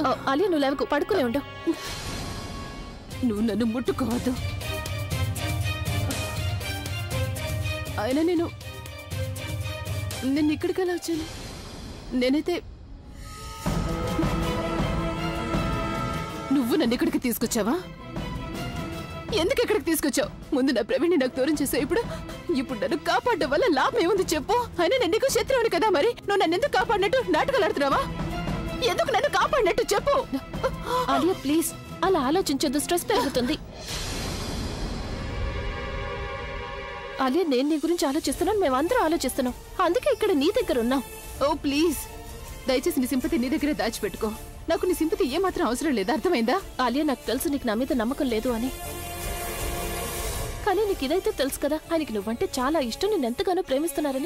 ఆ, ఆలియా నువ్వు లేవకు పడుకునే ఉండు నువ్వు నన్ను ముట్టుకోవద్దు అయినా నేను నేను ఇక్కడికి ఎలా వచ్చాను నేనైతే నువ్వు నన్ను ఇక్కడికి తీసుకొచ్చావా ఎందుకు ఇక్కడికి తీసుకొచ్చావు ముందు నా ప్రవీణ్ని నాకు దూరం చేసావు ఇప్పుడు ఇప్పుడు నన్ను కాపాడడం వల్ల లాభం ఏముంది చెప్పు అయినా నేను నీకు శత్రువుని కదా మరి నువ్వు నన్ను ఎందుకు కాపాడినట్టు నాటకాలు ఆడుతున్నావా ఎందుకు నన్ను కాపాడినట్టు చెప్పు ఆలియా ప్లీజ్ అలా ఆలోచించొద్దు స్ట్రెస్ పెరుగుతుంది ఆలియా నేను నీ గురించి ఆలోచిస్తున్నాను మేమందరం ఆలోచిస్తున్నాం అందుకే ఇక్కడ నీ దగ్గర ఉన్నాం ఓ ప్లీజ్ దయచేసి నీ సింపతి నీ దగ్గరే దాచిపెట్టుకో నాకు నీ సింపతి ఏమాత్రం అవసరం లేదు అర్థమైందా ఆలియా నాకు తెలుసు నీకు నా మీద నమ్మకం లేదు అని కానీ నీకు ఇదైతే తెలుసు కదా ఆయనకి నువ్వంటే చాలా ఇష్టం నేను ఎంతగానో ప్రేమిస్తున్నారని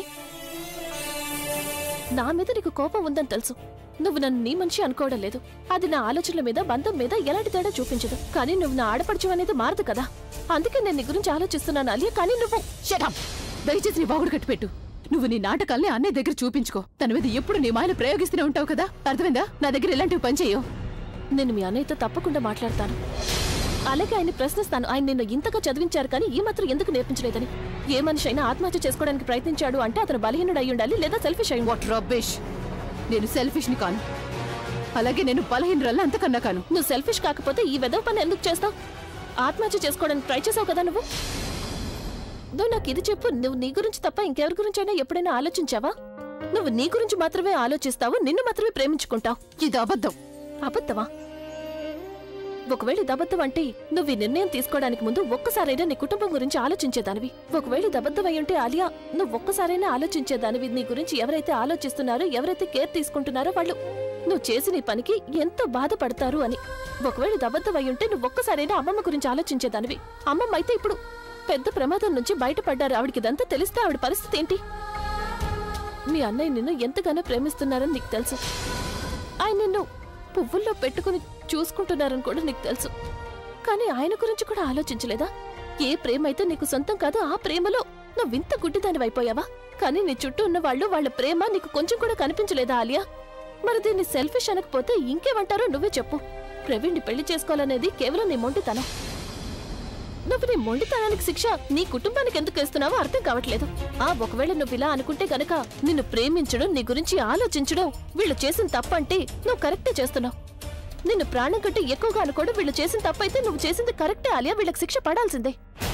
నా మీద నీకు కోపం ఉందని తెలుసు నువ్వు నన్ను నీ మనిషి అనుకోవడం లేదు అది నా ఆలోచనల మీద బంధం మీద ఎలాంటి తేడా చూపించదు కానీ నువ్వు నా ఆడపడుచు అనేది మారదు కదా అందుకే నేను నీ గురించి ఆలోచిస్తున్నాను అలియా కానీ నువ్వు షటప్ దయచేసి నీ బాగుడు కట్టిపెట్టు నువ్వు నీ నాటకాల్ని అన్నయ్య దగ్గర చూపించుకో తన మీద ఎప్పుడు నీ మాయలు ప్రయోగిస్తూనే ఉంటావు కదా అర్థమైందా నా దగ్గర ఇలాంటివి పని చేయవు నేను మీ అన్నయ్యతో తప్పకుండా మాట్లాడతాను అలాగే ఆయన ప్రశ్నిస్తాను ఆయన నిన్ను ఇంతగా చదివించారు కానీ ఈ మాత్రం ఎందుకు నేర్పించలేదని ఏ మనిషి అయినా ఆత్మహత్య చేసుకోవడానికి ప్రయత్నించాడు అంటే అతను బలహీనుడు అయి ఉండాలి లేదా సెల్ఫిష్ అయి ఉండాలి వాట్ రబ్బిష్ నేను సెల్ఫిష్ ని కాను అలాగే నేను బలహీనరల్ల అంతకన్నా కాను నువ్వు సెల్ఫిష్ కాకపోతే ఈ వెదవ పని ఎందుకు చేస్తావు ఆత్మహత్య చేసుకోవడానికి ట్రై చేసావు కదా నువ్వు నువ్వు నాకు ఇది చెప్పు నువ్వు నీ గురించి తప్ప ఇంకెవరి గురించి అయినా ఎప్పుడైనా ఆలోచించావా నువ్వు నీ గురించి మాత్రమే ఆలోచిస్తావు నిన్ను మాత్రమే ప్రేమించుకుంటావు ఇది అబద్ధం అబద్ధమా ఒకవేళ ఇది అబద్ధం అంటే నువ్వు ఈ నిర్ణయం తీసుకోవడానికి ముందు ఒక్కసారైనా నీ కుటుంబం గురించి ఆలోచించేదానివి ఒకవేళ ఇది అబద్ధం అయి ఉంటే ఆలియా నువ్వు ఒక్కసారైనా ఆలోచించేదానివి నీ గురించి ఎవరైతే ఆలోచిస్తున్నారో ఎవరైతే కేర్ తీసుకుంటున్నారో వాళ్ళు నువ్వు చేసిన ఈ పనికి ఎంతో బాధపడతారు అని ఒకవేళ ఇది అబద్ధం అయి ఉంటే నువ్వు ఒక్కసారైనా అమ్మమ్మ గురించి ఆలోచించేదానివి అమ్మమ్మ అయితే ఇప్పుడు పెద్ద ప్రమాదం నుంచి బయటపడ్డారు ఆవిడకి ఇదంతా తెలిస్తే ఆవిడ పరిస్థితి ఏంటి మీ అన్నయ్య నిన్ను ఎంతగానో ప్రేమిస్తున్నారని నీకు తెలుసు ఆయన నిన్ను పువ్వుల్లో పెట్టుకుని చూసుకుంటున్నారని కూడా నీకు తెలుసు కానీ ఆయన గురించి కూడా ఆలోచించలేదా ఏ ప్రేమ అయితే నీకు సొంతం కాదో ఆ ప్రేమలో నువ్వు వింత గుడ్డిదాని అయిపోయావా కానీ నీ చుట్టూ ఉన్న వాళ్ళు వాళ్ళ ప్రేమ నీకు కొంచెం కూడా కనిపించలేదా ఆలియా మరి దీన్ని సెల్ఫిష్ అనకపోతే ఇంకేమంటారో నువ్వే చెప్పు ప్రవీణ్ని పెళ్లి చేసుకోవాలనేది కేవలం నీ మొండితనం నువ్వు నీ మొండితనానికి శిక్ష నీ కుటుంబానికి ఎందుకు ఇస్తున్నావో అర్థం కావట్లేదు ఆ ఒకవేళ నువ్వు ఇలా అనుకుంటే గనక నిన్ను ప్రేమించడం నీ గురించి ఆలోచించడం వీళ్ళు చేసిన తప్పంటే నువ్వు కరెక్టే చేస్తున్నావు నిన్ను ప్రాణం కంటే ఎక్కువగా అనుకోవడం వీళ్ళు చేసిన తప్పైతే నువ్వు చేసింది కరెక్టే ఆలియా వీళ్ళకి శిక్ష పడాల్సిందే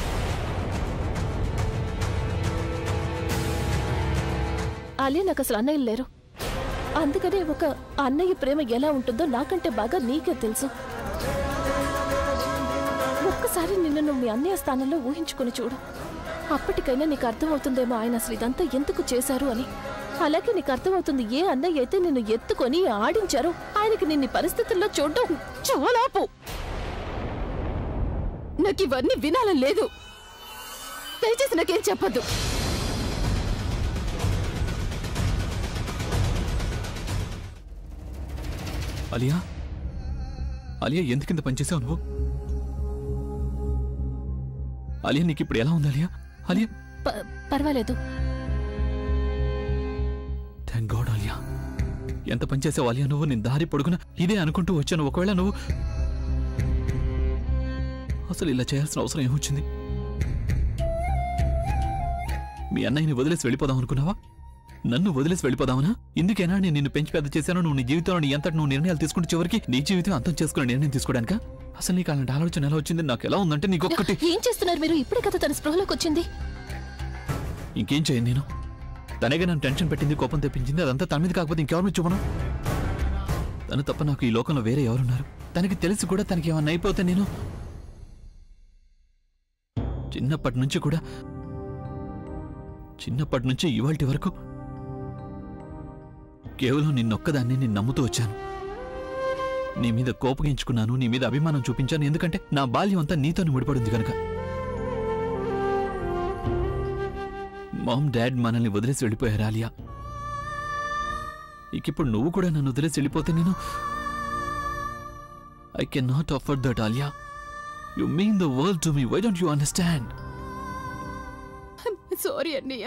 ఆలియా నాకు అసలు అన్నయ్యలు లేరు అందుకనే ఒక అన్నయ్య ప్రేమ ఎలా ఉంటుందో నాకంటే బాగా నీకే తెలుసు ఒక్కసారి నిన్ను నువ్వు మీ అన్నయ్య స్థానంలో ఊహించుకుని చూడు అప్పటికైనా నీకు అర్థమవుతుందేమో ఆయన అసలు ఇదంతా ఎందుకు చేశారు అని అలాగే నీకు అర్థమవుతుంది ఏ అన్నయ్య అయితే నిన్ను ఎత్తుకొని ఆడించారో ఆయనకి నిన్ను ఈ పరిస్థితుల్లో చూడడం చాలా పో నాకు ఇవన్నీ వినాలని లేదు దయచేసి నాకేం చెప్పొద్దు అలియా అలియా ఎందుకింత పనిచేసావు నువ్వు అలియా నీకు ఇప్పుడు ఎలా ఉంది అలియా అలియా ప- పర్వాలేదు థ్యాంక్ గాడ్ అలియా ఎంత పనిచేసావు అలియా నువ్వు నేను దారి పొడుగున ఇదే అనుకుంటూ వచ్చాను ఒకవేళ నువ్వు అసలు ఇలా చేయాల్సిన అవసరం ఏమొచ్చింది మీ అన్నయ్యని వదిలేసి వెళ్ళిపోదాం అనుకున్నావా నన్ను వదిలేసి వెళ్ళిపోదామనా ఇందుకేనా నేను నిన్ను పెంచి పెద్ద చేశాను నువ్వు నీ జీవితంలో నీ ఎంతటి నువ్వు నిర్ణయాలు తీసుకుంటే చివరికి నీ జీవితం అంతం చేసుకునే నిర్ణయం తీసుకోవడానికా అసలు నీకు అలాంటి ఆలోచన ఎలా వచ్చింది నాకు ఎలా ఉందంటే నీకు ఒక్కటి ఏం చేస్తున్నారు మీరు ఇప్పుడే కదా తన స్పృహలోకి వచ్చింది ఇంకేం చేయను నేను తనగా నన్ను టెన్షన్ పెట్టింది కోపం తెప్పించింది అదంతా తన మీద కాకపోతే ఇంకెవరి మీద చూపను తను తప్ప నాకు ఈ లోకంలో వేరే ఎవరున్నారు తనకి తెలిసి కూడా తనకి ఏమన్నా అయిపోతే నేను చిన్నప్పటి నుంచి కూడా చిన్నప్పటి నుంచి ఇవాల్టి వరకు కేవలం నిన్నొక్కదాన్ని నేను నమ్ముతూ వచ్చాను నీ మీద కోపగించుకున్నాను నీ మీద అభిమానం చూపించాను ఎందుకంటే నా బాల్యం అంతా నీతోనే ముడిపడింది కనుక మామ్ డాడ్ మనల్ని వదిలేసి వెళ్ళిపోయారు ఆలియా ఇక ఇప్పుడు నువ్వు కూడా నన్ను వదిలేసి వెళ్ళిపోతే నేను I can not offer that Alia you mean the world to me why don't you understand sorry అన్నయ్య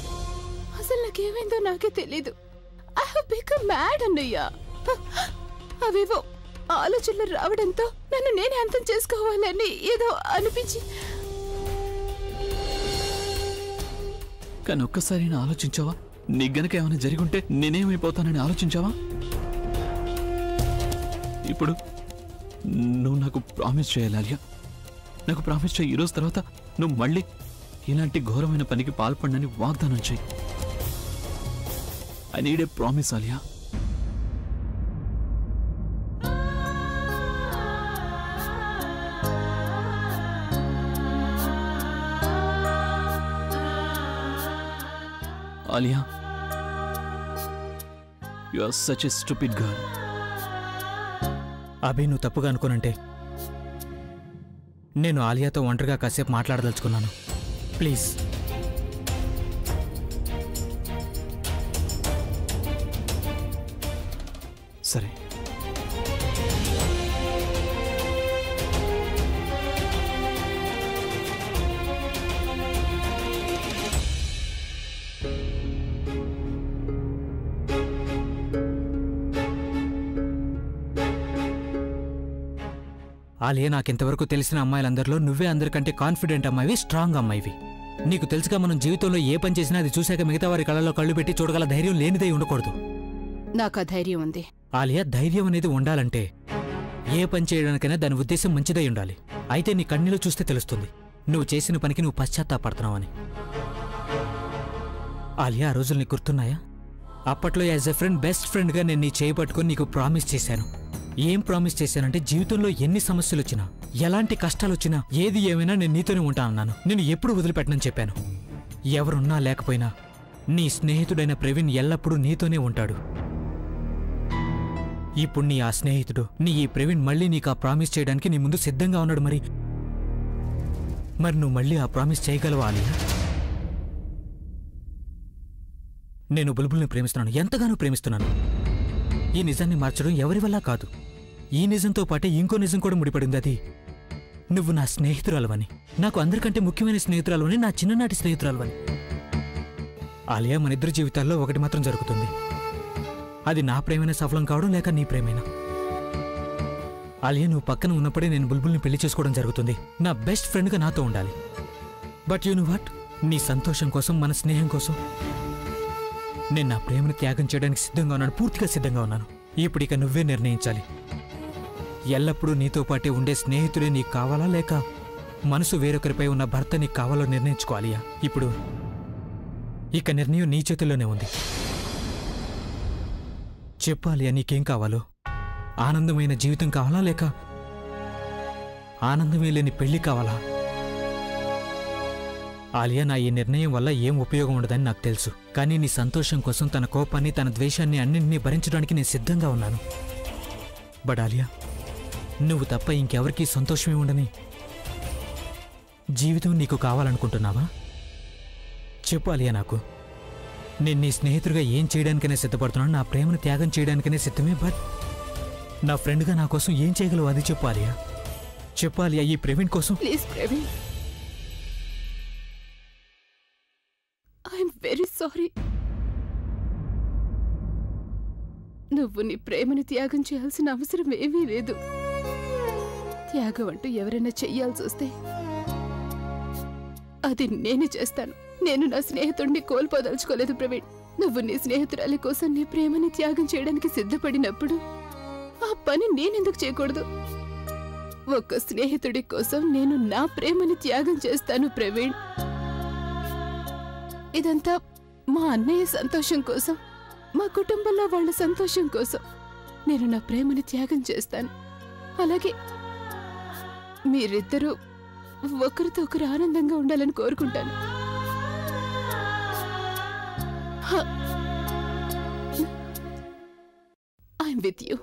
అసలు నాకేమైందో నాకే తెలీదు ఐ హావ్ బికమ్ మ్యాడ్ అన్నయ్య అవేవో ఆలోచనలు రావడంతో నన్ను నేనే అంతం చేసుకోవాలని ఏదో అనిపించి కానీ ఒక్కసారి నా ఆలోచించావా నీకు గనక ఏమైనా జరిగి ఉంటే నేనేమైపోతానని ఆలోచించావా ఇప్పుడు నువ్వు నాకు ప్రామిస్ చేయాలి ఆలియా నాకు ప్రామిస్ చేయి ఈరోజు తర్వాత నువ్వు మళ్ళీ ఇలాంటి ఘోరమైన పనికి పాల్పడనని వాగ్దానం చేయి I need a promise Alia Alia you are such a stupid girl Abhi నువ్వు తప్పుగా అనుకోనంటే నేను ఆలియాతో ఒంటరిగా కాసేపు మాట్లాడదలుచుకున్నాను ప్లీజ్ సరే ఆలియా నాకింతవరకు తెలిసిన అమ్మాయిలందరిలో నువ్వే అందరికంటే కాన్ఫిడెంట్ అమ్మాయివి స్ట్రాంగ్ అమ్మాయివి నీకు తెలుసుగా మనం జీవితంలో ఏ పని చేసినా అది చూశాక మిగతా వారి కళ్ళలో కళ్ళు పెట్టి చూడగల ధైర్యం లేనిదై ఉండకూడదు నాకు ఆ ధైర్యం ఉంది ఆలియా ధైర్యం అనేది ఉండాలంటే ఏ పని చేయడానికైనా దాని ఉద్దేశం మంచిదై ఉండాలి అయితే నీ కన్నీళ్ళు చూస్తే తెలుస్తుంది నువ్వు చేసిన పనికి నువ్వు పశ్చాత్తాపడుతున్నావని ఆలియా ఆ రోజులు నీకు గుర్తున్నాయా అప్పట్లో యాజ్ ఎ ఫ్రెండ్ బెస్ట్ ఫ్రెండ్గా నేను నీ చేయి పట్టుకొని నీకు ప్రామిస్ చేశాను ఏం ప్రామిస్ చేశానంటే జీవితంలో ఎన్ని సమస్యలు వచ్చినా ఎలాంటి కష్టాలు వచ్చినా ఏది ఏమైనా నేను నీతోనే ఉంటా అన్నాను నేను ఎప్పుడు వదిలిపెట్టనని చెప్పాను ఎవరున్నా లేకపోయినా నీ స్నేహితుడైన ప్రవీణ్ ఎల్లప్పుడూ నీతోనే ఉంటాడు ఇప్పుడు నీ ఆ స్నేహితుడు నీ ఈ ప్రవీణ్ మళ్ళీ నీకు ఆ ప్రామిస్ చేయడానికి నీ ముందు సిద్ధంగా ఉన్నాడు మరి మరి నువ్వు మళ్ళీ ఆ ప్రామిస్ చేయగలవా ఆలియా నేను బుల్బుల్ని ప్రేమిస్తున్నాను ఎంతగానో ప్రేమిస్తున్నాను ఈ నిజాన్ని మార్చడం ఎవరి వల్ల కాదు ఈ నిజంతో పాటే ఇంకో నిజం కూడా ముడిపడింది అది నువ్వు నా స్నేహితురాలవని నాకు అందరికంటే ముఖ్యమైన స్నేహితురాలవని నా చిన్ననాటి స్నేహితురాలవని ఆలియా మన ఇద్దరి జీవితాల్లో ఒకటి మాత్రం జరుగుతుంది అది నా ప్రేమైన సఫలం కావడం లేక నీ ప్రేమైన ఆలియా నువ్వు పక్కన ఉన్నప్పుడే నేను బుల్బుల్ని పెళ్లి చేసుకోవడం జరుగుతుంది నా బెస్ట్ ఫ్రెండ్గా నాతో ఉండాలి బట్ యు నో వాట్ నీ సంతోషం కోసం మన స్నేహం కోసం నేను నా ప్రేమను త్యాగం చేయడానికి సిద్ధంగా ఉన్నాను పూర్తిగా సిద్ధంగా ఉన్నాను ఇప్పుడు ఇక నువ్వే నిర్ణయించాలి ఎల్లప్పుడూ నీతో పాటే ఉండే స్నేహితుడే నీకు కావాలా లేక మనసు వేరొకరిపై ఉన్న భర్త నీకు కావాలో నిర్ణయించుకోవాలియా ఇప్పుడు ఇక నిర్ణయం నీ చేతుల్లోనే ఉంది చెప్పాలి నీకేం కావాలో ఆనందమైన జీవితం కావాలా లేక ఆనందమే లేని పెళ్లి కావాలా ఆలియా నా ఈ నిర్ణయం వల్ల ఏం ఉపయోగం ఉండదని నాకు తెలుసు కానీ నీ సంతోషం కోసం తన కోపాన్ని తన ద్వేషాన్ని అన్నింటినీ భరించడానికి నేను సిద్ధంగా ఉన్నాను బట్ ఆలియా నువ్వు తప్ప ఇంకెవరికీ సంతోషమే ఉండని జీవితం నీకు కావాలనుకుంటున్నావా చెప్పు ఆలియా నాకు నేను నీ స్నేహితుడిగా ఏం చేయడానికైనా సిద్ధపడుతున్నాను నా ప్రేమను త్యాగం చేయడానికైనా సిద్ధమే బట్ నా ఫ్రెండ్గా నా కోసం ఏం చేయగలవు అది చెప్పు ఆలియా చెప్పు ఆలియా ఈ ప్రవీణ్ కోసం please Praveen I'm very sorry నువ్వు నీ ప్రేమని త్యాగం చేయాల్సిన అవసరం ఏమీ లేదు త్యాగం అంటూ ఎవరైనా చెయ్యాల్సి వస్తే అది నేనే చేస్తాను నేను నా స్నేహితుడిని కోల్పోదలుచుకోలేదు ప్రవీణ్ నువ్వు నీ స్నేహితురాలి కోసం నీ ప్రేమని త్యాగం చేయడానికి సిద్ధపడినప్పుడు ఆ పని నేనెందుకు చేయకూడదు ఒక్క స్నేహితుడి కోసం నేను నా ప్రేమని త్యాగం చేస్తాను ప్రవీణ్ ఇదంతా మా అన్నయ్య సంతోషం కోసం మా కుటుంబంలో వాళ్ళ సంతోషం కోసం నేను నా ప్రేమని త్యాగం చేస్తాను అలాగే మీరిద్దరూ ఒకరితో ఒకరు ఆనందంగా ఉండాలని కోరుకుంటాను ఐఎమ్ విత్ యూ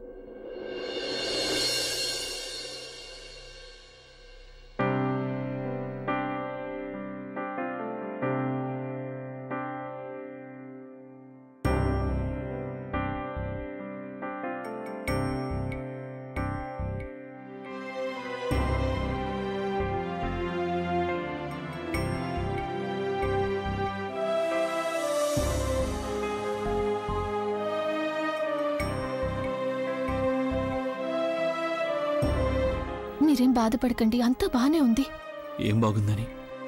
మీరేం బాధపడకండి అంతా బానే ఉంది ఏం బాగుందని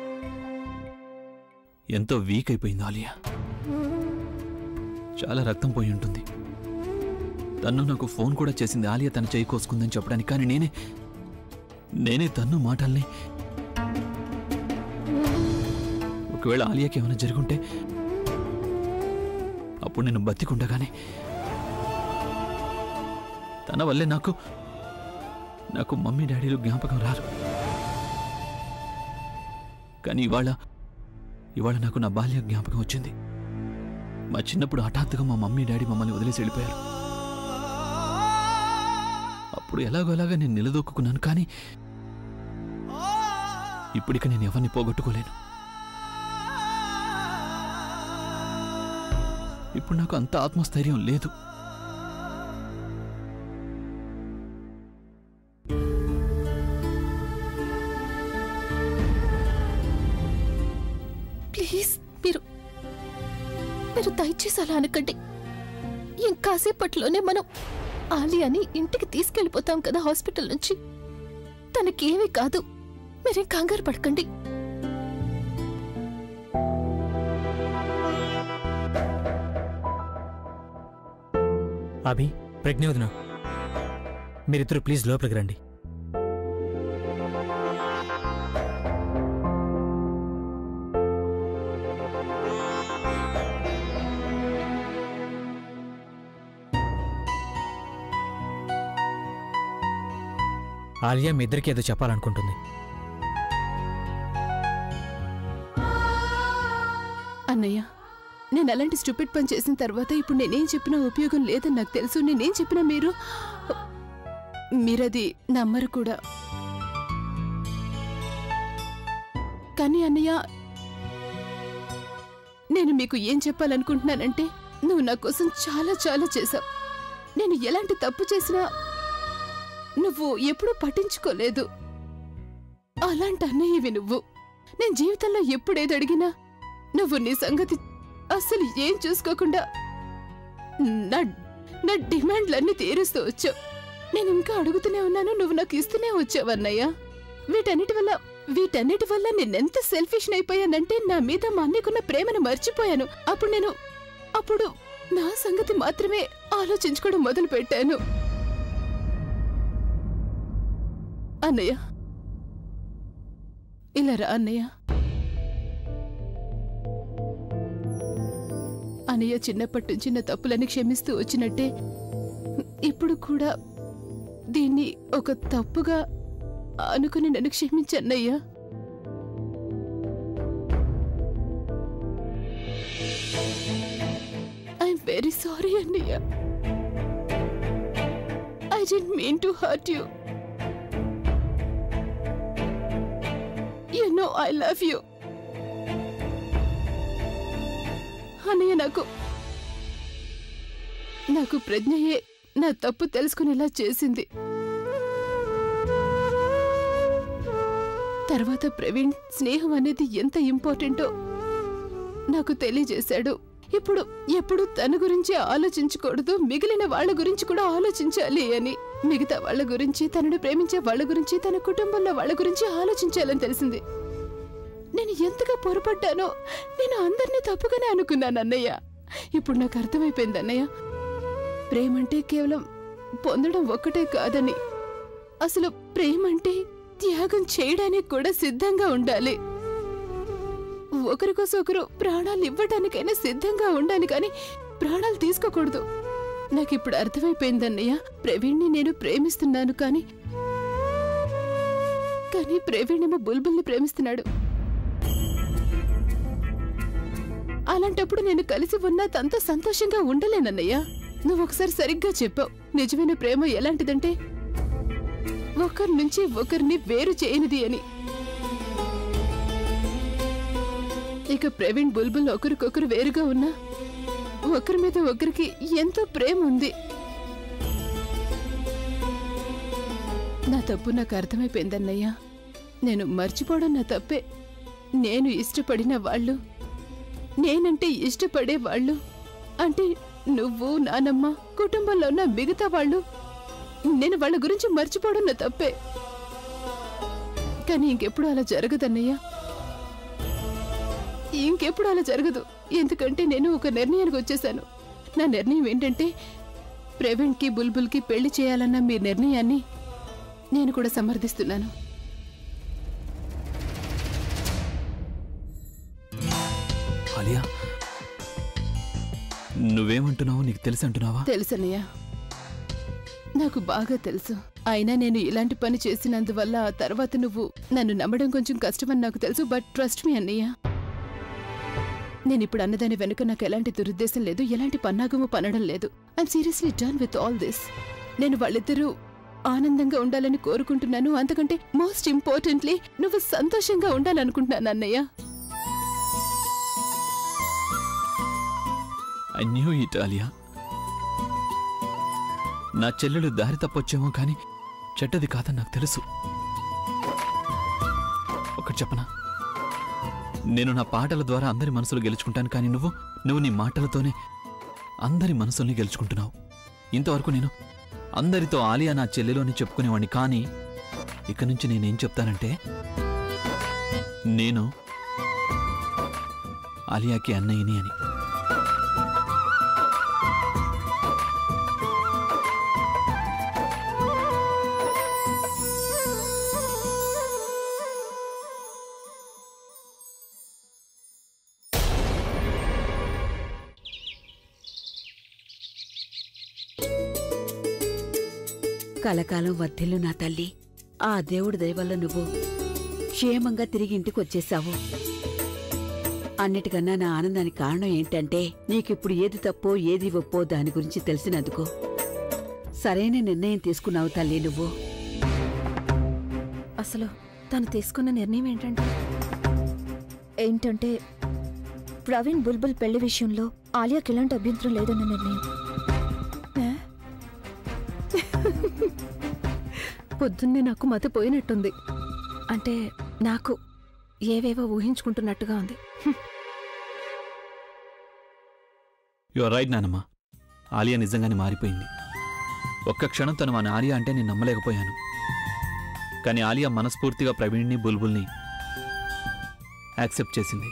ఎంతో వీక్ అయిపోయింది ఆలియా చాలా రక్తం పోయి ఉంటుంది తను నాకు ఫోన్ కూడా చేసింది ఆలియా తన చేయి కోసుకుందని చెప్పడానికి కానీ నేనే నేనే తన్ను మాటల్ని ఒకవేళ ఆలియాకి ఏమైనా జరుగుంటే అప్పుడు నేను బతికుండగానే తన వల్లే నాకు నాకు మమ్మీ డాడీలు జ్ఞాపకం రారు కానీ ఇవాళ ఇవాళ నాకు నా బాల్య జ్ఞాపకం వచ్చింది మా చిన్నప్పుడు హఠాత్తుగా మా మమ్మీ డాడీ మమ్మల్ని వదిలేసి వెళ్ళిపోయారు అప్పుడు ఎలాగోలాగా నేను నిలదొక్కున్నాను కానీ ఇప్పటిక నేను ఎవరిని పోగొట్టుకోలేను ఇప్పుడు నాకు అంత ఆత్మస్థైర్యం లేదు ప్లీజ్ మీరు మీరు దయచేసి అలా అనకండి ఇంకాసేపట్లోనే మనం ఆలియాని ఇంటికి తీసుకెళ్ళిపోతాం కదా హాస్పిటల్ నుంచి తనకేమీ కాదు మీరేం కంగారు పడకండి అభి ప్రజ్ఞోదన మీరిద్దరు ప్లీజ్ లోపలికి రండి ఆలియా మీ ఇద్దరికి ఏదో చెప్పాలనుకుంటుంది అన్నయ్య నేను అలాంటి స్టూపిడ్ పని చేసిన తర్వాత ఇప్పుడు నేనేం చెప్పినా ఉపయోగం లేదని నాకు తెలుసు నేనేం చెప్పినా మీరు మీరది నమ్మరు కూడా కానీ అన్నయ్య నేను మీకు ఏం చెప్పాలనుకుంటున్నానంటే నువ్వు నా కోసం చాలా చాలా చేశావు నేను ఎలాంటి తప్పు చేసినా నువ్వు ఎప్పుడూ పట్టించుకోలేదు అలాంటి అన్నయ్యవి నువ్వు నేను జీవితంలో ఎప్పుడేది అడిగినా నువ్వు నీ సంగతి అసలు ఏం చూసుకోకుండా నా నా డిమాండ్లన్నీ తీరుస్తూ వచ్చావు నేను ఇంకా అడుగుతూనే ఉన్నాను నువ్వు నాకు ఇస్తూనే వచ్చావు అన్నయ్య వీటన్నిటి వల్ల వీటన్నిటి వల్ల నేనెంత సెల్ఫిష్ అయిపోయానంటే నా మీద మా అన్నయ్యకున్న ప్రేమను మర్చిపోయాను అప్పుడు నేను అప్పుడు నా సంగతి మాత్రమే ఆలోచించుకోవడం మొదలు పెట్టాను అన్నయ్య ఇలా రా అన్నయ్య అనయ్య చిన్నప్పటి నుంచి నా తప్పులని క్షమిస్తూ వచ్చినట్టే ఇప్పుడు కూడా దీన్ని ఒక తప్పుగా అనుకుని నన్ను క్షమించన్నయ్యా ఐఎమ్ వెరీ సారీ అన్నయ్య I didn't mean to hurt you you know I love you అన్నయ్య నాకు నాకు ప్రజ్ఞయే నా తప్పు తెలుసుకునేలా చేసింది తర్వాత ప్రవీణ్ స్నేహం అనేది ఎంత ఇంపార్టెంటో నాకు తెలియజేశాడు ఇప్పుడు ఎప్పుడు తన గురించి ఆలోచించకూడదు మిగిలిన వాళ్ళ గురించి కూడా ఆలోచించాలి అని మిగతా వాళ్ళ గురించి తనను ప్రేమించే వాళ్ళ గురించి తన కుటుంబంలో వాళ్ళ గురించి ఆలోచించాలని తెలిసింది నేను ఎంతగా పొరపడ్డానో నేను అందరినీ తప్పుగానే అనుకున్నాను అన్నయ్య ఇప్పుడు నాకు అర్థమైపోయింది అన్నయ్య ప్రేమంటే కేవలం పొందడం ఒక్కటే కాదని అసలు ప్రేమంటే త్యాగం చేయడానికి కూడా సిద్ధంగా ఉండాలి ఒకరి కోసం ఒకరు ప్రాణాలు ఇవ్వడానికైనా సిద్ధంగా ఉండాలి కానీ ప్రాణాలు తీసుకోకూడదు నాకు ఇప్పుడు అర్థమైపోయింది అన్నయ్య ప్రవీణ్ని నేను ప్రేమిస్తున్నాను కానీ కానీ ప్రవీణ్ ఏమో బుల్బుల్ని ప్రేమిస్తున్నాడు అలాంటప్పుడు నేను కలిసి ఉన్నా తనతో సంతోషంగా ఉండలేనన్నయ్య నువ్వు ఒకసారి సరిగ్గా చెప్పావు నిజమైన ప్రేమ ఎలాంటిదంటే ఒకరి నుంచి ఒకరిని వేరు చేయనిది అని ఇక ప్రవీణ్ బుల్బుల్ ఒకరికొకరు వేరుగా ఉన్నా ఒకరి మీద ఒకరికి ఎంతో ప్రేమ ఉంది నా తప్పు నాకు అర్థమైపోయిందన్నయ్య నేను మర్చిపోవడం నా తప్పే నేను ఇష్టపడిన వాళ్ళు నేనంటే ఇష్టపడే వాళ్ళు అంటే నువ్వు నానమ్మ కుటుంబంలో ఉన్న మిగతా వాళ్ళు నేను వాళ్ళ గురించి మర్చిపోవడం నా తప్పే కానీ ఇంకెప్పుడు అలా జరగదన్నయ్య ఇంకెప్పుడు అలా జరగదు ఎందుకంటే నేను ఒక నిర్ణయానికి వచ్చేసాను నా నిర్ణయం ఏంటంటే ప్రవీణ్కి బుల్బుల్కి పెళ్లి చేయాలన్న మీ నిర్ణయాన్ని నేను కూడా సమర్థిస్తున్నాను ఆలియా నువ్వేమంటున్నావో నీకు తెలిసి అంటున్నావా తెలుసన్నయ్య నాకు బాగా తెలుసు అయినా నేను ఇలాంటి పని చేసినందువల్ల ఆ తర్వాత నువ్వు నన్ను నమ్మడం కొంచెం కష్టమని నాకు తెలుసు బట్ ట్రస్ట్ మీ అన్నయ్య నేను ఇప్పుడు అన్నదాని వెనుక నాకు ఎలాంటి దురుద్దేశం లేదు ఎలాంటి పన్నాగము పనడం లేదు I'm seriously done with all this నేను వాళ్ళిద్దరూ ఆనందంగా ఉండాలని కోరుకుంటున్నాను అంతకంటే మోస్ట్ ఇంపార్టెంట్లీ నువ్వు సంతోషంగా ఉండాలనుకుంటున్నాను అన్నయ్య ఐ న్యూ ఇట్ ఆలియా నా చెల్లెలు దారి తప్పొచ్చేమో కానీ చెడ్డది కాదని నాకు తెలుసు ఒకటి చెప్పనా నేను నా పాటల ద్వారా అందరి మనసులు గెలుచుకుంటాను కానీ నువ్వు నువ్వు నీ మాటలతోనే అందరి మనసుల్ని గెలుచుకుంటున్నావు ఇంతవరకు నేను అందరితో ఆలియా నా చెల్లెలు అని చెప్పుకునేవాడిని కానీ ఇక నుంచి నేనేం చెప్తానంటే నేను ఆలియాకి అన్నయ్యని అని కలకాలం వర్ధిల్లు నా తల్లి ఆ దేవుడి దయ వల్ల నువ్వు క్షేమంగా తిరిగి ఇంటికి వచ్చేసావు అన్నిటికన్నా నా ఆనందానికి కారణం ఏంటంటే నీకిప్పుడు ఏది తప్పో ఏది ఒప్పో దాని గురించి తెలిసినందుకు సరైన నిర్ణయం తీసుకున్నావు తల్లి నువ్వు అసలు తను తీసుకున్న నిర్ణయం ఏంటంటే ఏంటంటే ప్రవీణ్ బుల్బుల్ పెళ్లి విషయంలో ఆలియాకి ఎలాంటి అభ్యంతరం లేదన్న నిర్ణయం పొద్దున్నే నాకు మతి పోయినట్టుంది అంటే నాకు ఏవేవో ఊహించుకుంటున్నట్టుగా ఉంది యు రైట్ నానమ్మ ఆలియా నిజంగానే మారిపోయింది ఒక్క క్షణం తను మన ఆలియా అంటే నేను నమ్మలేకపోయాను కానీ ఆలియా మనస్ఫూర్తిగా ప్రవీణ్ని బుల్బుల్ని యాక్సెప్ట్ చేసింది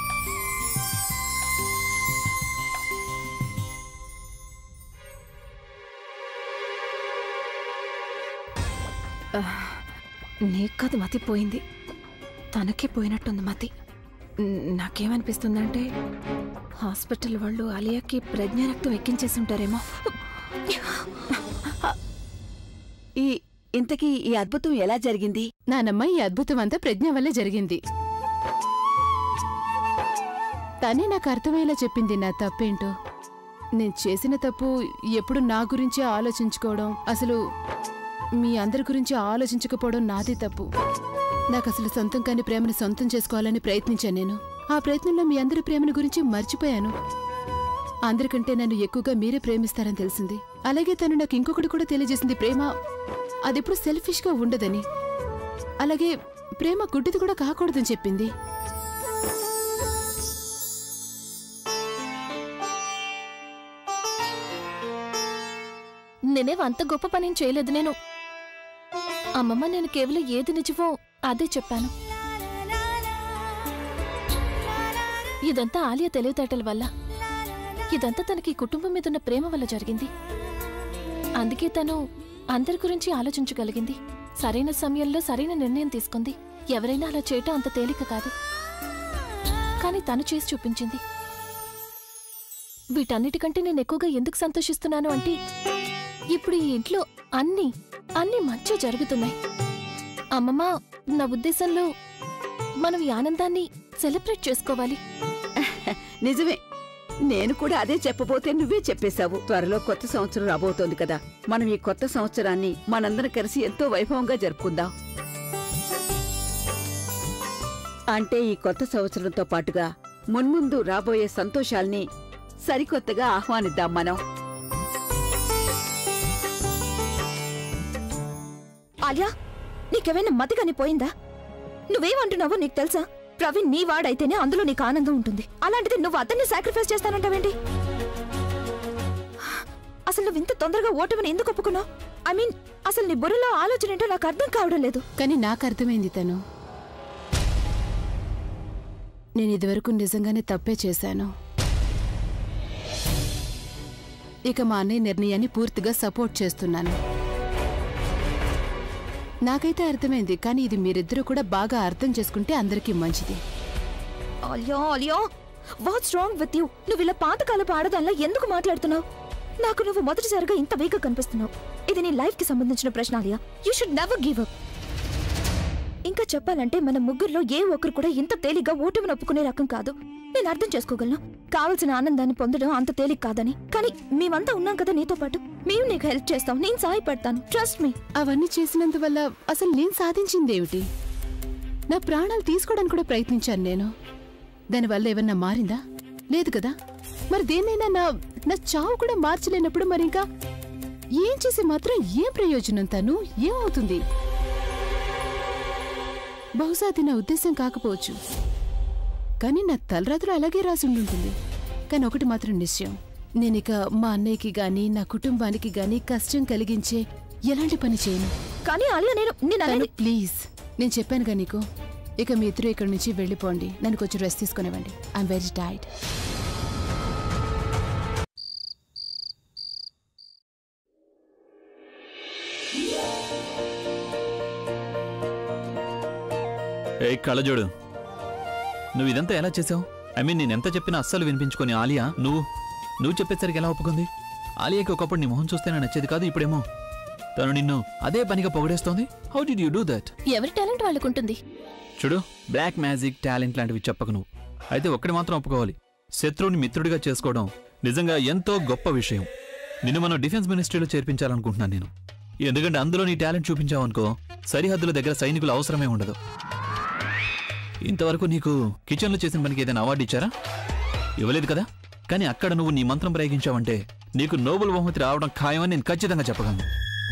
నీకు కాదు మతి పోయింది తనకే పోయినట్టుంది మతి న- నాకేమనిపిస్తుందంటే హాస్పిటల్ వాళ్ళు అలియాకి ప్రజ్ఞారక్తం ఎక్కించేసి ఉంటారేమో ఈ ఇంతకీ ఈ అద్భుతం ఎలా జరిగింది నానమ్మ ఈ అద్భుతం అంతా ప్రజ్ఞ వల్లే జరిగింది తనే నాకు అర్థమయ్యేలా చెప్పింది నా తప్పేంటో నేను చేసిన తప్పు ఎప్పుడు నా గురించే ఆలోచించుకోవడం అసలు మీ అందరి గురించి ఆలోచించకపోవడం నాదే తప్పు నాకు అసలు సొంతం కాని ప్రేమను సొంతం చేసుకోవాలని ప్రయత్నించాను నేను ఆ ప్రయత్నంలో మీ అందరి ప్రేమను గురించి మర్చిపోయాను అందరికంటే నన్ను ఎక్కువగా మీరే ప్రేమిస్తారని తెలిసింది అలాగే తను నాకు ఇంకొకటి కూడా తెలియజేసింది ప్రేమ అదెప్పుడు సెల్ఫిష్గా ఉండదని అలాగే ప్రేమ గుడ్డిది కూడా కాకూడదని చెప్పింది నేనేం అంత గొప్ప పనేం చేయలేదు నేను అమ్మమ్మ నేను కేవలం ఏది నిజమో అదే చెప్పాను ఇదంతా ఆలియా తెలివితేటల వల్ల ఇదంతా తనకి ఈ కుటుంబం మీద ఉన్న ప్రేమ వల్ల జరిగింది అందుకే తను అందరి గురించి ఆలోచించగలిగింది సరైన సమయంలో సరైన నిర్ణయం తీసుకుంది ఎవరైనా అలా చేయటం అంత తేలిక కాదు కానీ తను చేసి చూపించింది వీటన్నిటికంటే నేను ఎక్కువగా ఎందుకు సంతోషిస్తున్నాను అంటే ఇప్పుడు ఈ ఇంట్లో అన్ని అన్ని మంచి జరుగుతున్నాయి అమ్మమ్మ నా ఉద్దేశంలో మనం ఈ ఆనందాన్ని సెలబ్రేట్ చేసుకోవాలి నిజమే నేను కూడా అదే చెప్పబోతే నువ్వే చెప్పేశావు త్వరలో కొత్త సంవత్సరం రాబోతోంది కదా మనం ఈ కొత్త సంవత్సరాన్ని మనందరం కలిసి ఎంతో వైభవంగా జరుపుకుందాం అంటే ఈ కొత్త సంవత్సరంతో పాటుగా మున్ముందు రాబోయే సంతోషాల్ని సరికొత్తగా ఆహ్వానిద్దాం మనం ఆలియా నీకేమైనా మతి కాని పోయిందా నువ్వేమంటున్నావో నీకు తెలుసా ప్రవీణ్ నీ వాడైతేనే అందులో నీకు ఆనందం ఉంటుంది అలాంటిది నువ్వు అతన్ని సాక్రిఫైస్ చేస్తానంటావేంటి అసలు నువ్వు ఇంత తొందరగా ఓటమిని ఎందుకు ఒప్పుకున్నావు ఐ మీన్ అసలు నీ బుర్రలో ఆలోచన ఏంటో నాకు అర్థం కావడం లేదు కానీ నాకు అర్థమైంది తను నేను ఇదివరకు నిజంగానే తప్పే చేశాను ఇక మా అన్నయ్య నిర్ణయాన్ని పూర్తిగా సపోర్ట్ చేస్తున్నాను నాకైతే అర్థమైంది కానీ ఇది మీరిద్దరూ కూడా బాగా అర్థం చేసుకుంటే అందరికీ మంచిది అలియో అలియో వాట్స్ రాంగ్ విత్ యూ నువ్వు ఇలా పాతకాలపు ఆడదానిలా ఎందుకు మాట్లాడుతున్నావు నాకు నువ్వు మొదటిసారిగా ఇంత వీక్ కనిపిస్తున్నావు ఇది నీ లైఫ్ కి సంబంధించిన ప్రశ్న Alia you should never give up ఇంకా చెప్పాలంటే మన ముగ్గురులో ఏ ఒక్కరు కూడా ఇంత తేలిగ్గా ఓటమిని ఒప్పుకునే రకం కాదు నేను అర్థం చేసుకోగలను కావలసిన ఆనందాన్ని పొందడం అంత తేలిక కాదని కానీ మేమంతా ఉన్నాం కదా నీతో పాటు మేము నీకు హెల్ప్ చేస్తాం నేను సహాయపడతాను ట్రస్ట్ మీ అవన్నీ చేసినందువల్ల అసలు నేను సాధించిందేమిటి నా ప్రాణాలు తీసుకోవడానికి కూడా ప్రయత్నించాను నేను దానివల్ల ఏమన్నా మారిందా లేదు కదా మరి దేన్నైనా నా నా చావు కూడా మార్చలేనప్పుడు మరి ఇంకా ఏం చేసి మాత్రం ఏం ప్రయోజనం తను ఏమవుతుంది బహుశా అది నా ఉద్దేశం కాకపోవచ్చు కానీ నా తలరాత్రులు అలాగే రాసి ఉండుంటుంది కానీ ఒకటి మాత్రం నిశ్చయం నేనిక మా అన్నయ్యకి గాని నా కుటుంబానికి గాని కష్టం కలిగించే ఎలాంటి పని చేయను కానీ అలియా నేను నేను తను అనేది ప్లీజ్ నేను చెప్పానుగా నీకు ఇక మీ ఇద్దరు ఇక్కడి నుంచి వెళ్ళిపోండి నన్ను కొంచెం రెస్ట్ తీసుకునివ్వండి ఐఎమ్ వెరీ టైర్డ్ ఏ కళ్ళజోడు నువ్వు ఇదంతా ఎలా చేసావు ఐ మీన్ నేను ఎంత చెప్పినా అస్సలు వినిపించుకొని ఆలియా నువ్వు నువ్వు చెప్పేసరికి ఎలా ఒప్పుకుంది ఆలియాకి ఒకప్పుడు నీ మొహం చూస్తేనే నచ్చేది కాదు ఇప్పుడేమో తను నిన్ను అదే పనిగా పొగడేస్తోంది how did you do that ఎవరి టాలెంట్ వాళ్ళకుంటుంది చూడు బ్లాక్ మ్యాజిక్ టాలెంట్ లాంటివి చెప్పకు నువ్వు అయితే ఒక్కటి మాత్రం ఒప్పుకోవాలి శత్రువుని మిత్రుడిగా చేసుకోవడం నిజంగా ఎంతో గొప్ప విషయం నిన్ను మనం డిఫెన్స్ మినిస్ట్రీలో చేర్పించాలనుకుంటున్నాను నేను ఎందుకంటే అందులో నీ టాలెంట్ చూపించావనుకో సరిహద్దుల దగ్గర సైనికులు అవసరమే ఉండదు ఇంతవరకు నీకు కిచెన్లో చేసిన పనికి ఏదైనా అవార్డు ఇచ్చారా ఇవ్వలేదు కదా కానీ అక్కడ నువ్వు నీ మంత్రం ప్రయోగించావంటే నీకు నోబెల్ బహుమతి రావడం ఖాయమని నేను ఖచ్చితంగా చెప్పగలను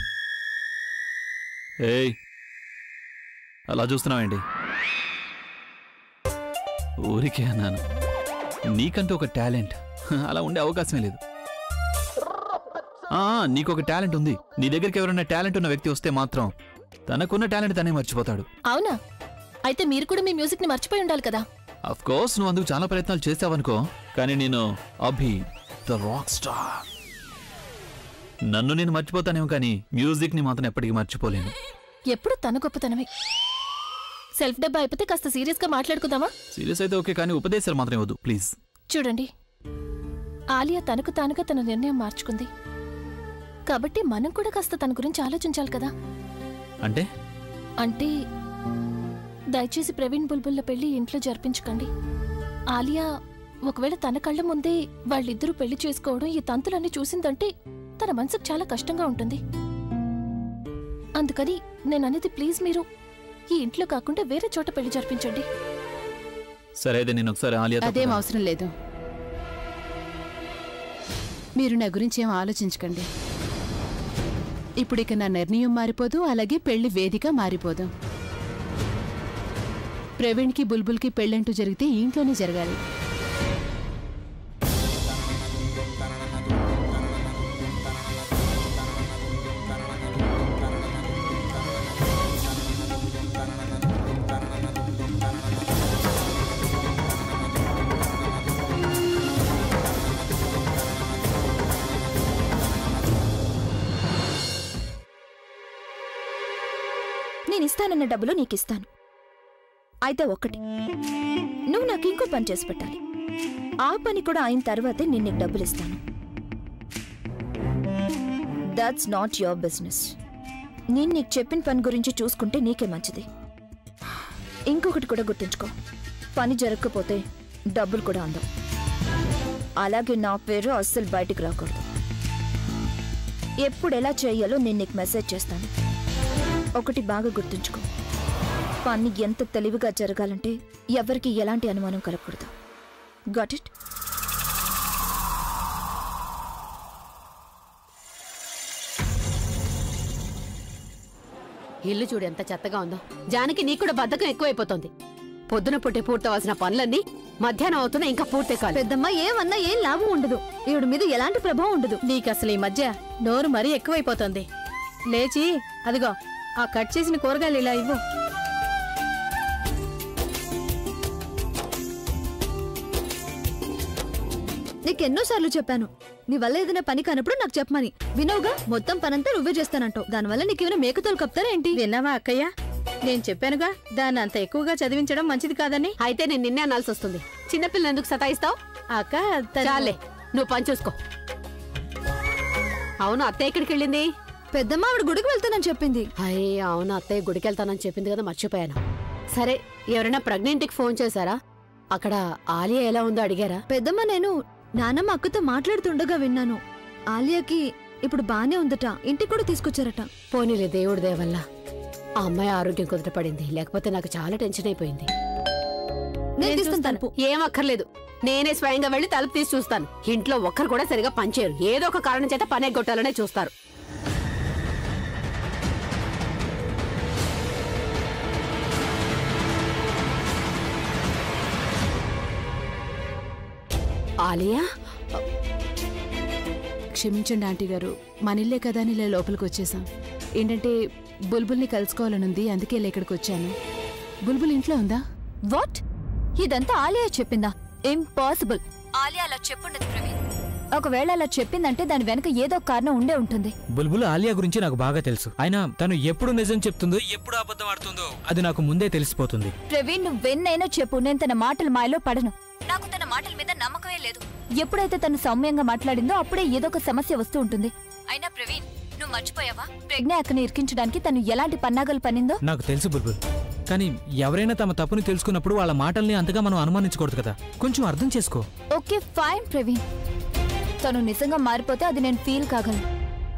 ఏయ్ అలా చూస్తున్నావేంటి ఊరికే అన్నాను నీకంటూ ఒక టాలెంట్ హ, అలా ఉండే అవకాశమే లేదు ఆ, నీకు ఒక టాలెంట్ ఉంది నీ దగ్గరికి ఎవరైనా టాలెంట్ ఉన్న వ్యక్తి వస్తే మాత్రం తనకున్న టాలెంట్ తనే మర్చిపోతాడు అవునా అయితే మీరు కూడా మీ మ్యూజిక్ ని మర్చిపోయి ఉండాలి కదా అఫ్ కోర్స్ నువ్వు అందుకు చాలా ప్రయత్నాలు చేసావనుకో కానీ నేను అభి ద రాక్ స్టార్ నన్ను నేను మర్చిపోతానేమో కానీ మ్యూజిక్ ని మాత్రం ఎప్పటికీ మర్చిపోలేను ఎప్పుడు తన గొప్పతనమే సెల్ఫ్ డబ్బా అయిపోతే కాస్త సీరియస్ గా మాట్లాడుకుందామా సీరియస్ అయితే ఓకే కానీ ఉపదేశాలు మాత్రం వద్దు ప్లీజ్ చూడండి ఆలియా తనకు తానుగా తన నిర్ణయం మార్చుకుంది కాబట్టి మనం కూడా కాస్త తన గురించి ఆలోచించాలి కదా అంటే అంటే దయచేసి ప్రవీణ్ బుల్బుల్ల పెళ్లి ఇంట్లో జరిపించకండి ఆలియా ఒకవేళ తన కళ్ళ ముందే వాళ్ళిద్దరూ పెళ్లి చేసుకోవడం ఈ తంతులన్నీ చూసిందంటే తన మనసుకు చాలా కష్టంగా ఉంటుంది అందుకని నేను అనేది ప్లీజ్ మీరు ఈ ఇంట్లో కాకుండా వేరే చోట పెళ్లి జరిపించండి సరే అయితే నేను ఒకసారి ఆలియాతో అదేం అవసరం లేదు మీరు నా గురించి ఏం ఆలోచించకండి ఇప్పుడు ఇక నా నిర్ణయం మారిపోదు అలాగే పెళ్లి వేదిక మారిపోదు ప్రవీణ్కి బుల్బుల్కి పెళ్ళంటూ జరిగితే ఈ ఇంట్లోనే జరగాలి నేను ఇస్తానన్న డబ్బులు నీకు ఇస్తాను అయితే ఒక్కటి నువ్వు నాకు ఇంకో పని చేసి పెట్టాలి ఆ పని కూడా అయిన తర్వాతే నేను నీకు డబ్బులు ఇస్తాను దట్స్ నాట్ యువర్ బిజినెస్ నేను నీకు చెప్పిన పని గురించి చూసుకుంటే నీకే మంచిది ఇంకొకటి కూడా గుర్తుంచుకో పని జరగకపోతే డబ్బులు కూడా అందవు అలాగే నా పేరు అస్సలు బయటికి రాకూడదు ఎప్పుడు ఎలా చేయాలో నేను నీకు మెసేజ్ చేస్తాను ఒకటి బాగా గుర్తుంచుకో పని ఎంత తెలివిగా జరగాలంటే ఎవరికి ఎలాంటి అనుమానం కలగకూడదు గాట్ ఇట్ ఇల్లు చూడు ఎంత చెత్తగా ఉందో జానకి నీకు కూడా బద్ధకం ఎక్కువైపోతుంది పొద్దున పుట్టే పూర్తవలసిన పనులన్నీ మధ్యాహ్నం అవుతున్నా ఇంకా పూర్తి కాదు పెద్దమ్మ ఏమన్నా ఏం లాభం ఉండదు ఈవిడ మీద ఎలాంటి ప్రభావం ఉండదు నీకు అసలు ఈ మధ్య నోరు మరీ ఎక్కువైపోతుంది లేచి అదిగో ఆ కట్ చేసిన కూరగాయలు ఇలా ఇవ్వు నీకెన్నోసార్లు చెప్పాను నీ వల్ల ఏదైనా పని కానప్పుడు నాకు చెప్పమని వినవుగా మొత్తం పనంతా నువ్వే చేస్తానంటావు దానివల్ల నీకేమైనా మేకతోలు కప్తారా ఏంటి విన్నావా అక్కయ్య నేను చెప్పానుగా దాన్ని అంత ఎక్కువగా చదివించడం మంచిది కాదని అయితే నేను నిన్నే అనాల్సి వస్తుంది చిన్నపిల్లలు ఎందుకు సతాయిస్తావు అక్క తను- చాలే నువ్వు పని చూసుకో అవును అత్తయ్య ఎక్కడికి వెళ్ళింది పెద్దమ్మ ఆవిడ గుడికి వెళ్తానని చెప్పింది అయ్యే అవును అత్తయ్య గుడికి వెళ్తానని చెప్పింది కదా మర్చిపోయాను సరే ఎవరైనా ప్రెగ్నెంట్కి ఫోన్ చేశారా అక్కడ ఆలియా ఎలా ఉందో అడిగారా పెద్దమ్మ నేను నానమ్మ అక్కతో మాట్లాడుతుండగా విన్నాను ఆలియాకి ఇప్పుడు బానే ఉందట ఇంటికి కూడా తీసుకొచ్చారట పోనీలే దేవుడి దేవల్ల ఆ అమ్మాయి ఆరోగ్యం కుదుటపడింది లేకపోతే నాకు చాలా టెన్షన్ అయిపోయింది నేను తీస్తాను తలుపు ఏం అక్కర్లేదు నేనే స్వయంగా వెళ్ళి తలుపు తీసి చూస్తాను ఇంట్లో ఒక్కరు కూడా సరిగా పనిచేయరు ఏదో ఒక కారణం చేత పని ఎగ్గొట్టాలనే చూస్తారు ఆలియా క్షమించండి ఆంటీ గారు మన ఇల్లే కదా అని ఇలా లోపలికి వచ్చేసాం ఏంటంటే బుల్బుల్ని కలుసుకోవాలనుంది అందుకే ఇలా ఇక్కడికి వచ్చాను బుల్బుల్ ఇంట్లో ఉందా వాట్ ఇదంతా ఆలియా చెప్పిందా ఇంపాసిబుల్ ఆలియా అలా చెప్పుండదు ప్రవీణ్ ఒకవేళ అలా చెప్పిందంటే దాని వెనక ఏదో ఒక కారణం ఉండే ఉంటుంది బుల్బుల్ ఆలియా గురించి నాకు బాగా తెలుసు అయినా తను ఎప్పుడు నిజం చెప్తుందో ఎప్పుడు అబద్ధం ఆడుతుందో అది నాకు ముందే తెలిసిపోతుంది ప్రవీణ్ నువ్వెన్నైనా చెప్పు నేను తన మాటల మాయలో పడను నాకు తన మాటల మీద నమ్మకమే లేదు ఎప్పుడైతే తను సౌమ్యంగా మాట్లాడిందో అప్పుడే ఏదో ఒక సమస్య వస్తూ ఉంటుంది అయినా ప్రవీణ్ నువ్వు మర్చిపోయావా ప్రజ్ఞ అక్కని ఇరికించడానికి తను ఎలాంటి పన్నాగలు పన్నిందో నాకు తెలుసు బుల్బుల్ కానీ ఎవరైనా తమ తప్పుని తెలుసుకున్నప్పుడు వాళ్ళ మాటల్ని అంతగా మనం అనుమానించకూడదు కదా కొంచెం అర్థం చేసుకో ఓకే ఫైన్ ప్రవీణ్ తను నిజంగా మారిపోతే అది నేను ఫీల్ కాగలను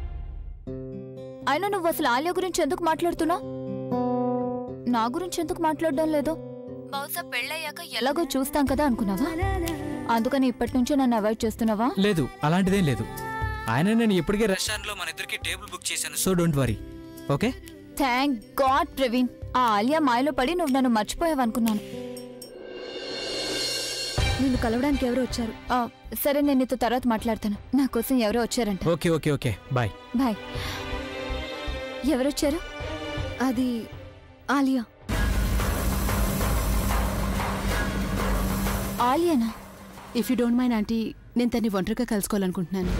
అయినా నువ్వు అసలు ఆలియా గురించి ఎందుకు మాట్లాడుతున్నావు నా గురించి ఎందుకు మాట్లాడడం లేదు బహుశా పెళ్ళయ్యాక ఎలాగో చూస్తాం కదా అనుకున్నావా అందుకని ఇప్పటి నుంచే నన్ను అవాయిడ్ చేస్తున్నావా లేదు అలాంటిదేం లేదు ఆయన నేను ఇప్పటికే రెస్టారెంట్లో మన ఇద్దరికి టేబుల్ బుక్ చేశాను so don't worry okay thank God Praveen ఆ ఆలియా మాయలో పడి నువ్వు నన్ను మర్చిపోయావనుకున్నాను నిన్ను కలవడానికి ఎవరో వచ్చారు సరే నేను నీతో తర్వాత మాట్లాడతాను నా కోసం ఎవరో వచ్చారంట okay okay okay bye bye ఎవరొచ్చారు అది ఆలియా ఆలియానా if you don't mind aunty నేను తన్ని ఒంటరిగా కలుసుకోవాలనుకుంటున్నాను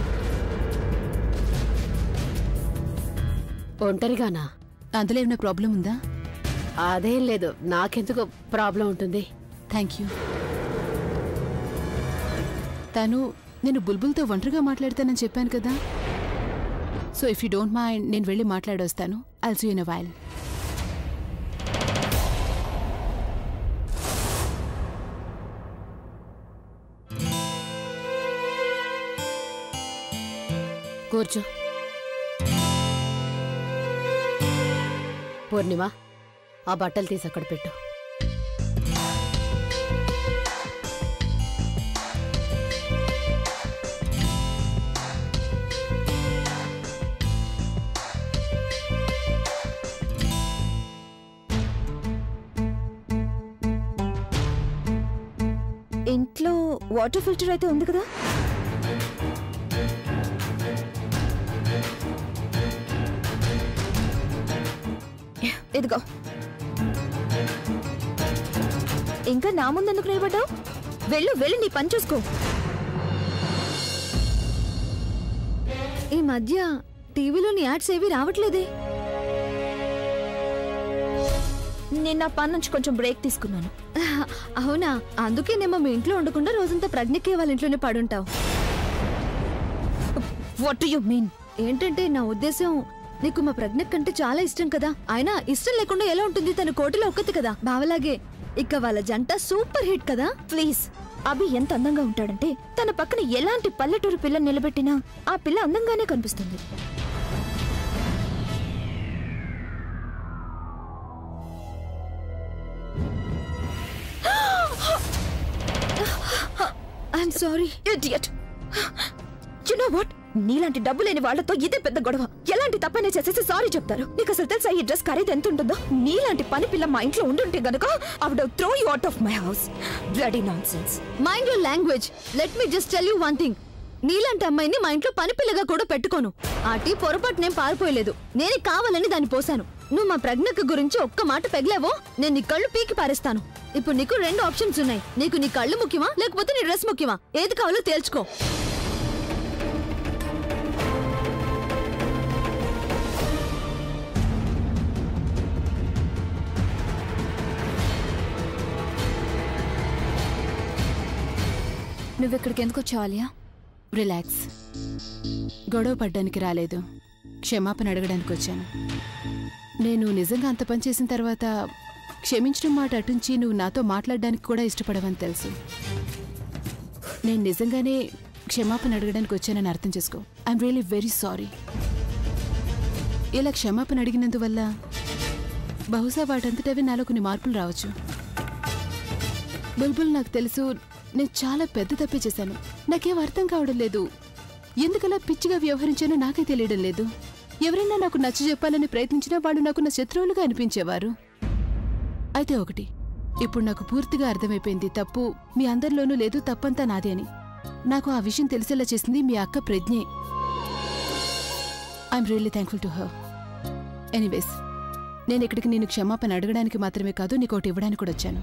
ఒంటరిగానా అందులో ఏమైనా ప్రాబ్లం ఉందా అదేం లేదు నాకెందుకు ప్రాబ్లం ఉంటుంది థ్యాంక్ యూ తను నేను బుల్బుల్తో ఒంటరిగా మాట్లాడతానని చెప్పాను కదా so if you don't mind నేను వెళ్ళి మాట్లాడొస్తాను అల్సూ ఇన్ వైల్ కూర్చో పూర్ణిమ ఆ బట్టలు తీసి అక్కడ పెట్టు ఇంట్లో వాటర్ ఫిల్టర్ అయితే ఉంది కదా ఇదిగో ఇంకా నా ముందు ఎందుకు నిలబడ్డావు వెళ్ళు వెళ్ళి నీ పని చూసుకో ఈ మధ్య టీవీలోని యాడ్స్ ఏవి రావట్లేదే నేను నా పని నుంచి కొంచెం బ్రేక్ తీసుకున్నాను అవునా అందుకేనేమో మీ ఇంట్లో ఉండకుండా రోజంతా ప్రజ్ఞకే వాళ్ళ ఇంట్లోనే పడుంటావు వాట్ యు మీన్ ఏంటంటే నా ఉద్దేశం నీకు మా ప్రజ్ఞ కంటే చాలా ఇష్టం కదా అయినా ఇష్టం లేకుండా ఎలా ఉంటుంది తన కోటిలో ఒక్కతి కదా బావలాగే ఇక వాళ్ళ జంట సూపర్ హిట్ కదా ప్లీజ్ అభి ఎంత అందంగా ఉంటాడంటే తన పక్కన ఎలాంటి పల్లెటూరు పిల్ల నిలబెట్టినా ఆ పిల్ల అందంగానే కనిపిస్తుంది I'm sorry idiot you know what నీలాంటి డబ్బు లేని వాళ్ళతో ఇదే పెద్ద గొడవ ఎలాంటి తప్పైనా చేసేసి సారీ చెప్తారు నీకు అసలు తెలుసా ఈ డ్రెస్ ఖరీదు ఎంత ఉంటుందో నీలాంటి పని పిల్ల మా ఇంట్లో ఉండుంటే గనుక ఆవిడ throw you out of my house bloody nonsense mind your language let me just tell you one thing నీలాంటి అమ్మాయిని మా ఇంట్లో పని పిల్లగా కూడా పెట్టుకోను ఆ టీ పొరపాటు నేను పారిపోయలేదు నేనే కావాలని దాన్ని పోసాను నువ్వు మా ప్రజ్ఞకు గురించి ఒక్క మాట పెగలేవో నేను నీ కళ్ళు పీకి పారేస్తాను ఇప్పుడు నీకు రెండు ఆప్షన్స్ ఉన్నాయి నీకు నీ కళ్ళు ముఖ్యమా లేకపోతే నీ డ్రెస్ ముఖ్యమా ఏది కావాలో తేల్చుకో నువ్వు ఇక్కడికి ఎందుకు వచ్చావు ఆలియా రిలాక్స్ గొడవ పడ్డానికి రాలేదు క్షమాపణ అడగడానికి వచ్చాను నేను నిజంగా అంత పని చేసిన తర్వాత క్షమించడం మాట అటుంచి నువ్వు నాతో మాట్లాడడానికి కూడా ఇష్టపడవని తెలుసు నేను నిజంగానే క్షమాపణ అడగడానికి వచ్చానని అర్థం చేసుకో ఐఎమ్ రియలీ వెరీ సారీ ఇలా క్షమాపణ అడిగినందువల్ల బహుశా వాటంతటవే నాలో కొన్ని మార్పులు రావచ్చు బుల్బుల్ నాకు తెలుసు నేను చాలా పెద్ద తప్పే చేశాను నాకేం అర్థం కావడం లేదు ఎందుకలా పిచ్చిగా వ్యవహరించానో నాకే తెలియడం లేదు ఎవరైనా నాకు నచ్చ చెప్పాలని ప్రయత్నించినా వాళ్ళు నాకు నా శత్రువులుగా అనిపించేవారు అయితే ఒకటి ఇప్పుడు నాకు పూర్తిగా అర్థమైపోయింది తప్పు మీ అందరిలోనూ లేదు తప్పంతా నాదే అని నాకు ఆ విషయం తెలిసేలా చేసింది మీ అక్క ప్రజ్ఞే I'm really thankful to her anyways నేను ఇక్కడికి నేను క్షమాపణ అడగడానికి మాత్రమే కాదు నీకు ఒకటి ఇవ్వడానికి కూడా వచ్చాను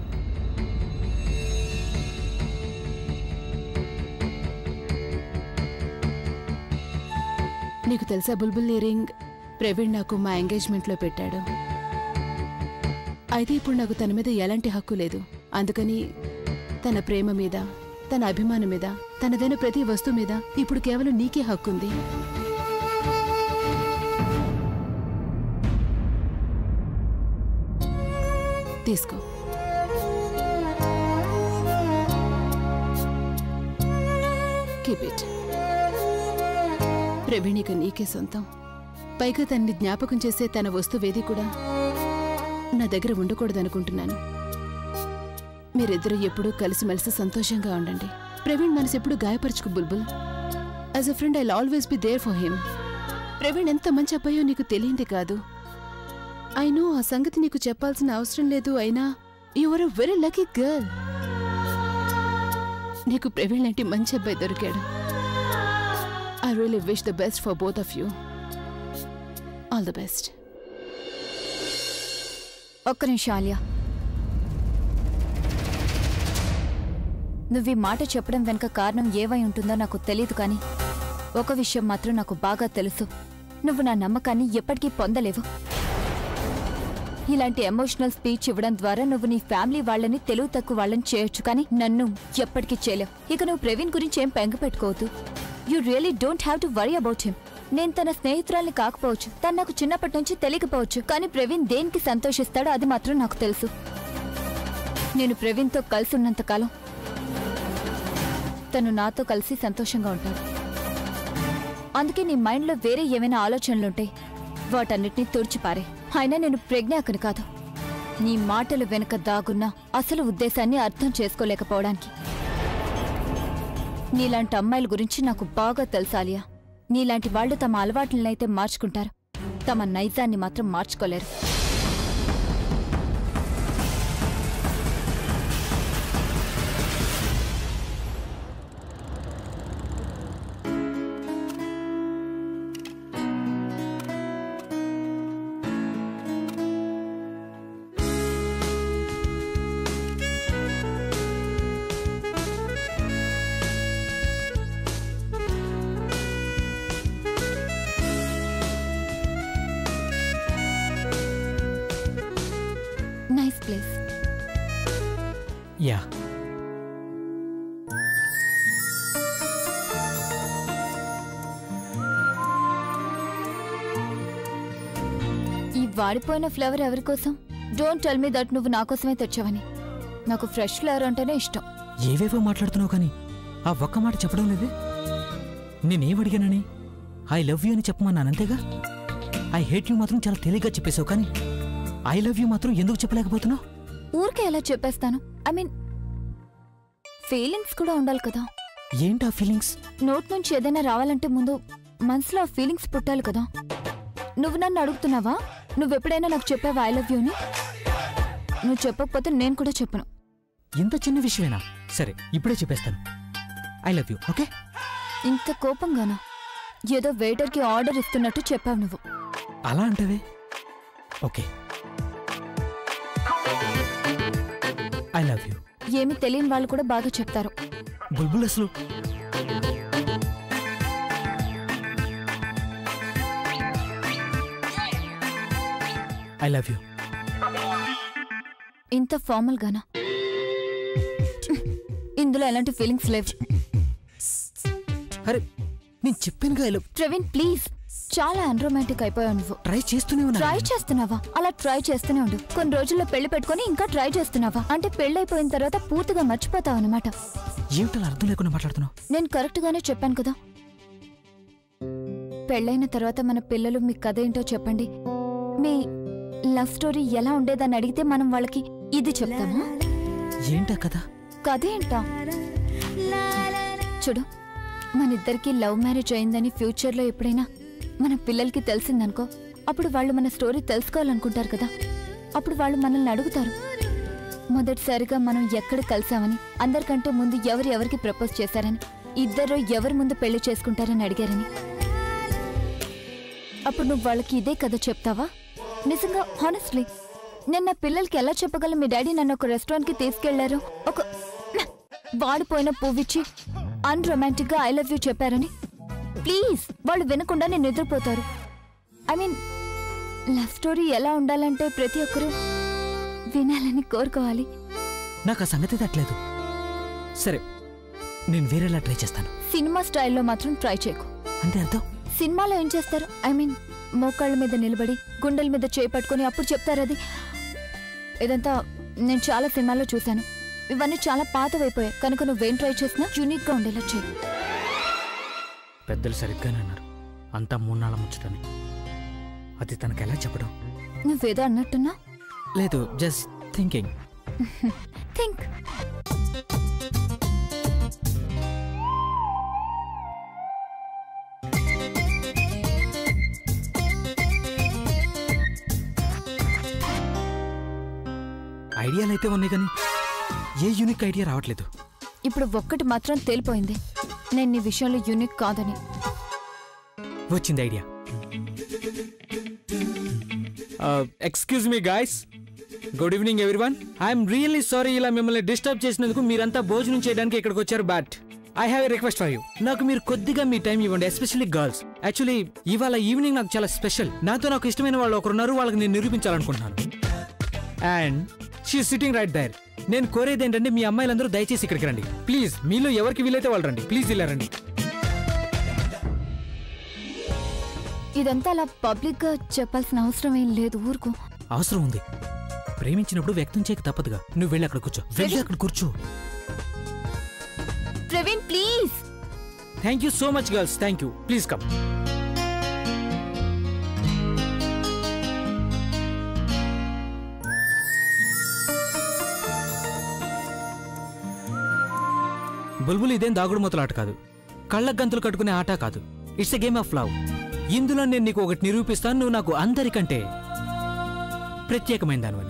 నీకు తెలుసా బుల్బుల్ ఇయరింగ్ ప్రవీణ్ నాకు మా ఎంగేజ్మెంట్లో పెట్టాడు అయితే ఇప్పుడు నాకు తన మీద ఎలాంటి హక్కు లేదు అందుకని తన ప్రేమ మీద తన అభిమానం మీద తనదైన ప్రతి వస్తువు మీద ఇప్పుడు కేవలం నీకే హక్కుంది తీసుకో కీప్ ఇట్ ప్రవీణిక నీకే సొంతం పైగా తన్ని జ్ఞాపకం చేసే తన వస్తువేది కూడా నా దగ్గర ఉండకూడదనుకుంటున్నాను మీరిద్దరూ ఎప్పుడూ కలిసిమెలిసి సంతోషంగా ఉండండి ప్రవీణ్ మనసు ఎప్పుడు గాయపరచుకు Bulbul as a friend I always be there for him Praveen ఎంత మంచి అబ్బాయో నీకు తెలియంది కాదు ఐ నో ఆ సంగతి నీకు చెప్పాల్సిన అవసరం లేదు అయినా your a very lucky girl నీకు ప్రవీణ్ లాంటి మంచి అబ్బాయి దొరికాడు I really wish the best for both of you all the best ఒక్క నిమిషం ఆలియా నువ్వు ఈ మాట చెప్పడం వెనుక కారణం ఏవై ఉంటుందో నాకు తెలియదు కానీ ఒక విషయం మాత్రం నాకు బాగా తెలుసు నువ్వు నా నమ్మకాన్ని ఎప్పటికీ పొందలేవు ఇలాంటి ఎమోషనల్ స్పీచ్ ఇవ్వడం ద్వారా నువ్వు నీ ఫ్యామిలీ వాళ్ళని తెలుగు తక్కువ వాళ్ళని చేయొచ్చు కానీ నన్ను ఎప్పటికీ చేయలేవు ఇక నువ్వు ప్రవీణ్ గురించి ఏం బెంగ పెట్టుకోవద్దు you really don't have to worry about him నేను తన స్నేహితురాల్ని కాకపోవచ్చు తను నాకు చిన్నప్పటి నుంచి తెలియకపోవచ్చు కానీ ప్రవీణ్ దేనికి సంతోషిస్తాడో అది మాత్రం నాకు తెలుసు నేను ప్రవీణ్తో కలిసి ఉన్నంతకాలం తను నాతో కలిసి సంతోషంగా ఉంటాడు అందుకే నీ మైండ్లో వేరే ఏమైనా ఆలోచనలుంటే వాటన్నిటినీ తుడిచిపారే అయినా నేను ప్రజ్ఞాకని కాదు నీ మాటలు వెనుక దాగున్న అసలు ఉద్దేశాన్ని అర్థం చేసుకోలేకపోవడానికి నీలాంటి అమ్మాయిల గురించి నాకు బాగా తెలుసాలియా నీలాంటి వాళ్ళు తమ అలవాట్లనైతే మార్చుకుంటారు తమ నైజాన్ని మాత్రం మార్చుకోలేరు నైస్ ప్లేస్ యా ఈ వాడిపోయిన ఫ్లేవర్ ఎవరి కోసం డోంట్ టెల్ మీ దట్ నువ్వు నా కోసమే తెచ్చావని నాకు ఫ్రెష్ ఫ్లేవర్ అంటేనే ఇష్టం ఏవేవో మాట్లాడుతున్నావు కానీ ఆ ఒక్క మాట చెప్పడం లేదే నేనేం అడిగానని ఐ లవ్ యూ అని చెప్పమన్నాను అంతేగా ఐ హేట్ యూ మాత్రం చాలా తేలిగ్గా చెప్పేశావు కానీ ఐ లవ్ యూ మాత్రం ఎందుకు చెప్పలేకపోతున్నావు ఊరికే ఎలా చెప్పేస్తాను ఐ మీన్ ఫీలింగ్స్ కూడా ఉండాలి కదా ఏంటా ఫీలింగ్స్ నోట్ నుంచి ఏదైనా రావాలంటే ముందు మనసులో ఆ ఫీలింగ్స్ పుట్టాలి కదా నువ్వు నన్ను అడుగుతున్నావా నువ్వెప్పుడైనా నాకు చెప్పావా ఐ లవ్ యూని నువ్వు చెప్పకపోతే నేను కూడా చెప్పను ఇంత చిన్న విషయమేనా సరే ఇప్పుడే చెప్పేస్తాను ఐ లవ్ యూ ఓకే ఇంత కోపంగానా ఏదో వెయిటర్కి ఆర్డర్ ఇస్తున్నట్టు చెప్పావు నువ్వు అలా అంటవే ఓకే ఐ లవ్ యూ ఏమీ తెలియని వాళ్ళు కూడా బాగా చెప్తారు బుల్బుల్ అసలు ఐ లవ్ యూ ఇంత ఫార్మల్ గానా ఇందులో ఎలాంటి ఫీలింగ్స్ లేవు అరే నేను చెప్పానుగా ఐ లవ్ ప్రవీణ్ ప్లీజ్ చాలా అన్రొమాంటిక్ అయిపోయావు నువ్వు ట్రై చేస్తూనే ఉన్నా ట్రై చేస్తున్నావా అలా ట్రై చేస్తూనే ఉండు కొన్ని రోజుల్లో పెళ్లి పెట్టుకొని ఇంకా ట్రై చేస్తున్నావా అంటే పెళ్లి అయిపోయిన తర్వాత పూర్తిగా మర్చిపోతావు అనమాట ఏమిటో అలా అర్థం లేకుండా మాట్లాడుతున్నావు నేను కరెక్ట్ గానే చెప్పాను కదా పెళ్ళైన తర్వాత మన పిల్లలు మీ కథ ఏంటో చెప్పండి మీ లవ్ స్టోరీ ఎలా ఉండేదని అడిగితే మనం వాళ్ళకి ఇది చెప్తామా ఏంటా కదా కథ ఏంటా చూడు మన ఇద్దరికి లవ్ మ్యారేజ్ అయిందని ఫ్యూచర్లో ఎప్పుడైనా మన పిల్లలకి తెలిసిందనుకో అప్పుడు వాళ్ళు మన స్టోరీ తెలుసుకోవాలనుకుంటారు కదా అప్పుడు వాళ్ళు మనల్ని అడుగుతారు మొదటిసారిగా మనం ఎక్కడ కలిసామని అందరికంటే ముందు ఎవరు ఎవరికి ప్రపోజ్ చేశారని ఇద్దరు ఎవరి ముందు పెళ్లి చేసుకుంటారని అడిగారని అప్పుడు నువ్వు వాళ్ళకి ఇదే కథ చెప్తావా నిజంగా హానెస్ట్లీ నేను నా పిల్లలకి ఎలా చెప్పగలను మీ డాడీ నన్ను ఒక రెస్టారెంట్కి తీసుకెళ్లారు ఒక వాడిపోయిన పువ్విచ్చి అన్రొమాంటిక్ గా ఐ లవ్ యూ చెప్పారని ప్లీజ్ వాళ్ళు వినకుండా నేను నిద్రపోతారు ఐ మీన్ లవ్ స్టోరీ ఎలా ఉండాలంటే ప్రతి ఒక్కరూ వినాలని కోరుకోవాలి నాకు ఆ సంగతి తట్టలేదు సరే నేను వేరేలా ట్రై చేస్తాను సినిమా స్టైల్లో మాత్రం ట్రై చేయకు అంటే అర్థం సినిమాలో ఏం చేస్తారు ఐ మీన్ మోకాళ్ళ మీద నిలబడి గుండెల మీద చేపట్టుకొని అప్పుడు చెప్తారు అది ఇదంతా నేను చాలా సినిమాల్లో చూశాను ఇవన్నీ చాలా పాతవైపోయాయి కనుక నువ్వేం ట్రై చేసినా యూనిక్ గా ఉండేలా చేయి పెద్దలు సరిగ్గానే అన్నారు అంతా మూన్నాళ్ళ ముచ్చటని అది తనకు ఎలా చెప్పడం నువ్వేదో అన్నట్టున్నా లేదు జస్ట్ థింకింగ్ థింక్ ఐడియాలు అయితే ఉన్నాయి కానీ ఏ యూనిక్ ఐడియా రావట్లేదు ఇప్పుడు ఒక్కటి మాత్రం తేలిపోయింది నేను నీ విషయంలో యూనిక్ కాదని వచ్చింది idea excuse me guys good evening everyone I'm really sorry ఇలా మిమ్మల్ని డిస్టర్బ్ చేసినందుకు మీరంతా భోజనం చేయడానికి ఇక్కడికి వచ్చారు but I have a request for you నాకు మీరు కొద్దిగా మీ టైం ఇవ్వండి ఎస్పెషల్లీ గర్ల్స్ యాక్చువల్లీ ఇవాళ ఈవినింగ్ నాకు చాలా స్పెషల్ నాతో నాకు ఇష్టమైన వాళ్ళు ఒకరున్నారు వాళ్ళకి నేను నిరూపించాలనుకుంటున్నాను and she sitting right there నేను కోరేది ఏంటంటే మీ అమ్మాయిలందరూ దయచేసి ఇక్కడికి రండి ప్లీజ్ మీలో ఎవరికి వీలైతే వాళ్ళు రండి ప్లీజ్ ఇలా రండి ఇదంతా అలా పబ్లిక్ గా చెప్పాల్సిన అవసరం ఏం లేదు ఊరుకో అవసరం ఉంది ప్రేమించినప్పుడు వ్యక్తం చేయక తప్పదుగా నువ్వు వెళ్ళి అక్కడ కూర్చో వెళ్ళి అక్కడ కూర్చో Praveen please thank you so much girls thank you please come Bulbul ఇదేం దాగుడు మూతలాట కాదు కళ్ళ గంతులు కట్టుకునే ఆట కాదు it's a game of love ఇందులో నేను నీకు ఒకటి నిరూపిస్తాను నువ్వు నాకు అందరికంటే ప్రత్యేకమైన దానివని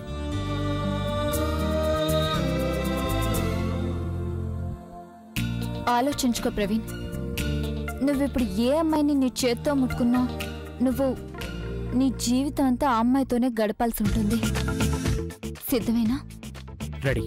ఆలోచించుకో ప్రవీణ్ నువ్విప్పుడు ఏ అమ్మాయిని నీ చేత్తో ముట్టుకున్నా నువ్వు నీ జీవితం అంతా ఆ అమ్మాయితోనే గడపాల్సి ఉంటుంది సిద్ధమేనా రెడీ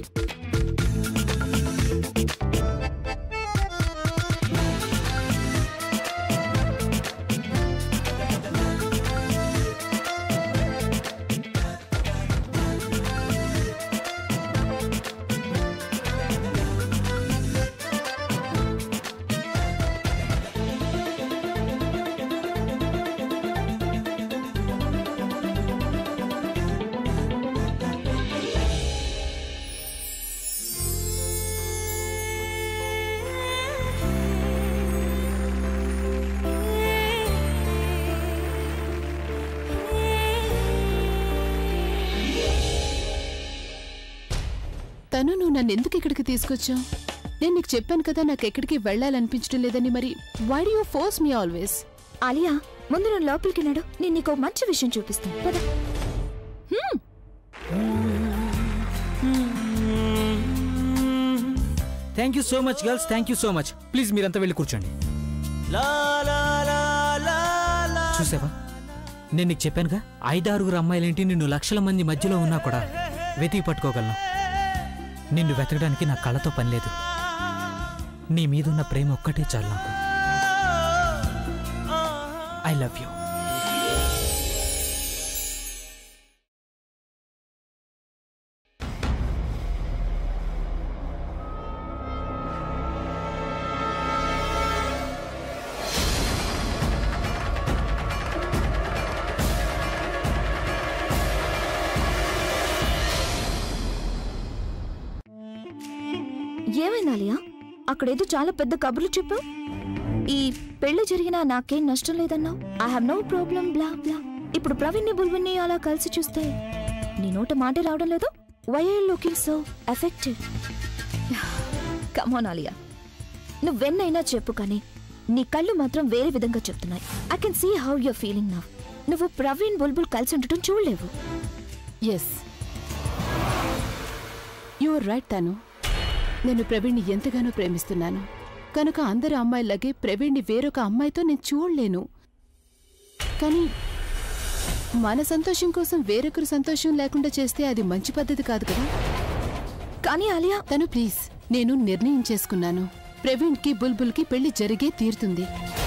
తను నువ్వు నన్ను ఎందుకు ఇక్కడికి తీసుకొచ్చావు నేను నీకు చెప్పాను కదా నాకు ఎక్కడికి వెళ్ళాలనిపించడం లేదని మరి why do you force me always Alia ముందు నువ్వు లోపలికి నాడు నేను నీకు ఒక మంచి విషయం చూపిస్తాను పద thank you so much girls thank you so much please మీరంతా వెళ్ళి కూర్చోండి చూసావా నేను నీకు చెప్పానుగా ఐదారుగురు అమ్మాయిలేంటి నిన్ను లక్షల మంది మధ్యలో ఉన్నా కూడా వెతికి పట్టుకోగలను నిన్ను వెతకడానికి నా కళ్ళతో పని లేదు నీ మీదున్న ప్రేమ ఒక్కటే చాలు నాకు ఐ లవ్ యూ ఏమైంది ఆలియా అక్కడేదో చాలా పెద్ద కబుర్లు చెప్పావు ఈ పెళ్లి జరిగినా నాకేం నష్టం లేదన్నావు I have no problem blah blah ఇప్పుడు ప్రవీణ్ని బుల్బుల్ని అలా కలిసి చూస్తే నీ నోట మాటే రావడం లేదు why are looking so affected come on Alia నువ్వెన్నైనా చెప్పు కానీ నీ కళ్ళు మాత్రం వేరే విధంగా చెప్తున్నాయి I can see how you're feeling now నువ్వు ప్రవీణ్ బుల్బుల్ కలిసి ఉండటం చూడలేవు ఎస్ యువర్ రైట్ తను నేను ప్రవీణ్ని ఎంతగానో ప్రేమిస్తున్నాను కనుక అందరు అమ్మాయిలాగే ప్రవీణ్ని వేరొక అమ్మాయితో నేను చూడలేను కానీ మన సంతోషం కోసం వేరొకరు సంతోషం లేకుండా చేస్తే అది మంచి పద్ధతి కాదు కదా కానీ ఆలియా తను ప్లీజ్ నేను నిర్ణయం చేసుకున్నాను ప్రవీణ్కి బుల్బుల్కి పెళ్లి జరిగే తీరుతుంది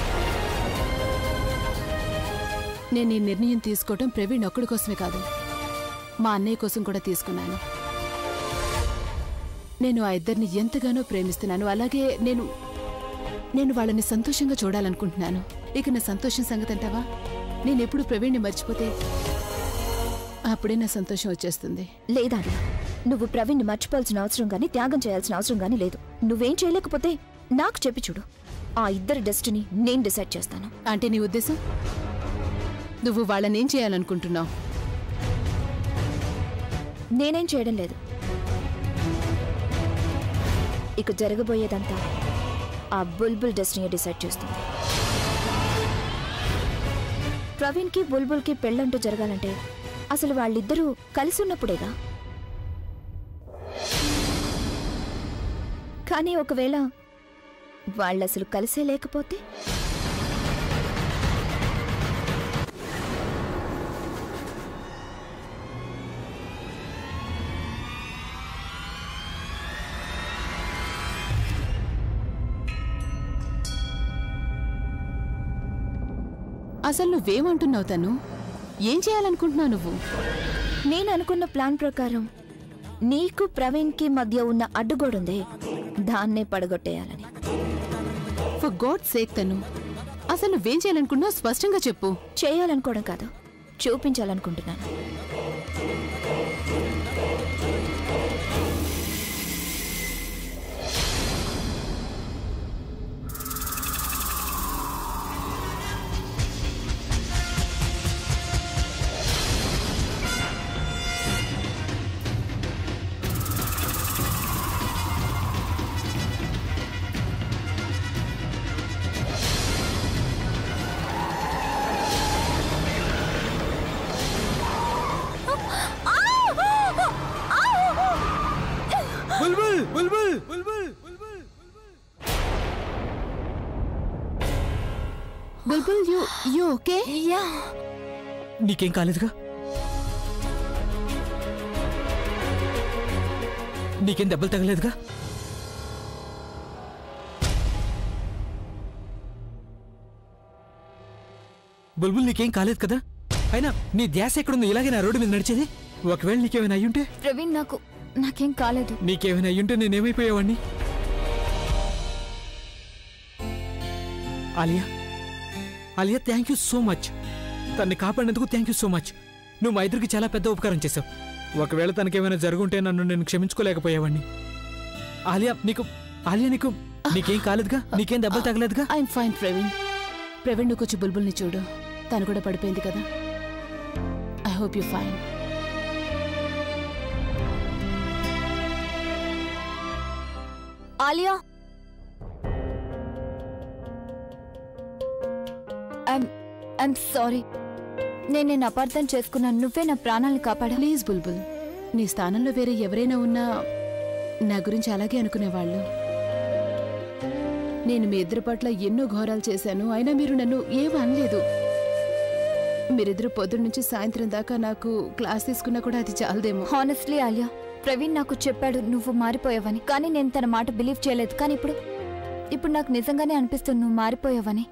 నేను ఈ నిర్ణయం తీసుకోవడం ప్రవీణ్ ఒక్కడి కోసమే కాదు మా అన్నయ్య కోసం కూడా తీసుకున్నాను నేను ఆ ఇద్దరిని ఎంతగానో ప్రేమిస్తున్నాను అలాగే నేను నేను వాళ్ళని సంతోషంగా చూడాలనుకుంటున్నాను ఇక నా సంతోషం సంగతి అంటావా నేను ఎప్పుడు ప్రవీణ్ని మర్చిపోతే అప్పుడే నా సంతోషం వచ్చేస్తుంది లేదా నువ్వు ప్రవీణ్ని మర్చిపోవాల్సిన అవసరం గానీ త్యాగం చేయాల్సిన అవసరం గానీ లేదు నువ్వేం చేయలేకపోతే నాకు చెప్పి చూడు ఆ ఇద్దరి డెస్టినీ నేను డిసైడ్ చేస్తాను అంటే నీ ఉద్దేశం నువ్వు వాళ్ళనేం చేయాలనుకుంటున్నావు నేనేం చేయడం లేదు ఇక జరగబోయేదంతా ఆ బుల్బుల్ డెస్టినీ డిసైడ్ చేస్తుంది ప్రవీణ్కి బుల్బుల్కి పెళ్ళంటూ జరగాలంటే అసలు వాళ్ళిద్దరూ కలిసి ఉన్నప్పుడేగా కానీ ఒకవేళ వాళ్ళు అసలు కలిసే లేకపోతే అసలు నువ్వేమంటున్నావు తను ఏం చేయాలనుకుంటున్నావు నువ్వు నేను అనుకున్న ప్లాన్ ప్రకారం నీకు ప్రవీణ్కి మధ్య ఉన్న అడ్డుగోడుందే దాన్నే పడగొట్టేయాలని ఫర్ గాడ్ సేక్ తను అసలు నువ్వేం చేయాలనుకుంటున్నావు స్పష్టంగా చెప్పు చేయాలనుకోవడం కాదు చూపించాలనుకుంటున్నాను బుల్బుల్ బుల్బుల్ బుల్బుల్ బుల్బుల్ బుల్బుల్ యూ యూ ఓకే నీకేం కాలేదుగా నీకేం దెబ్బలు తగలేదుగా బుల్బుల్ నీకేం కాలేదు కదా అయినా నీ ధ్యాస ఎక్కడుంది ఇలాగే నా రోడ్డు మీద నడిచేది ఒకవేళ నీకేమైనా అయ్యుంటే ప్రవీణ్ నాకు నాకేం కాలేదు నీకేమైనా అయ్యుంటే నేనేమైపోయేవాడిని Alia Alia thank you so much తన్ని కాపాడినందుకు థ్యాంక్ యూ సో మచ్ నువ్వు మా ఇద్దరికి చాలా పెద్ద ఉపకారం చేశావు ఒకవేళ తనకేమైనా జరుగుంటే నన్ను నేను క్షమించుకోలేకపోయేవాడిని ఆలియా నీకు ఆలియా నీకు నీకేం కాలేదుగా నీకేం దెబ్బలు తగలేదుగా ఐఎమ్ ఫైన్ ప్రవీణ్ ప్రవీణ్ నువ్వు కొంచెం బుల్బుల్ని చూడు తను కూడా పడిపోయింది కదా I hope you fine Alia I'm sorry నేను నేను అపార్థం చేసుకున్నాను నువ్వే నా ప్రాణాలను కాపాడా ప్లీజ్ బుల్బుల్ నీ స్థానంలో వేరే ఎవరైనా ఉన్నా నా గురించి అలాగే అనుకునేవాళ్ళు నేను మీ ఇద్దరి పట్ల ఎన్నో ఘోరాలు చేశాను అయినా మీరు నన్ను ఏమీ అనలేదు మీరిద్దరు పొద్దున్న నుంచి సాయంత్రం దాకా నాకు క్లాస్ తీసుకున్నా కూడా అది చాలదేమో హానెస్ట్లీ ఆలియా ప్రవీణ్ నాకు చెప్పాడు నువ్వు మారిపోయావని కానీ నేను తన మాట బిలీవ్ చేయలేదు కానీ ఇప్పుడు ఇప్పుడు నాకు నిజంగానే అనిపిస్తుంది నువ్వు మారిపోయావని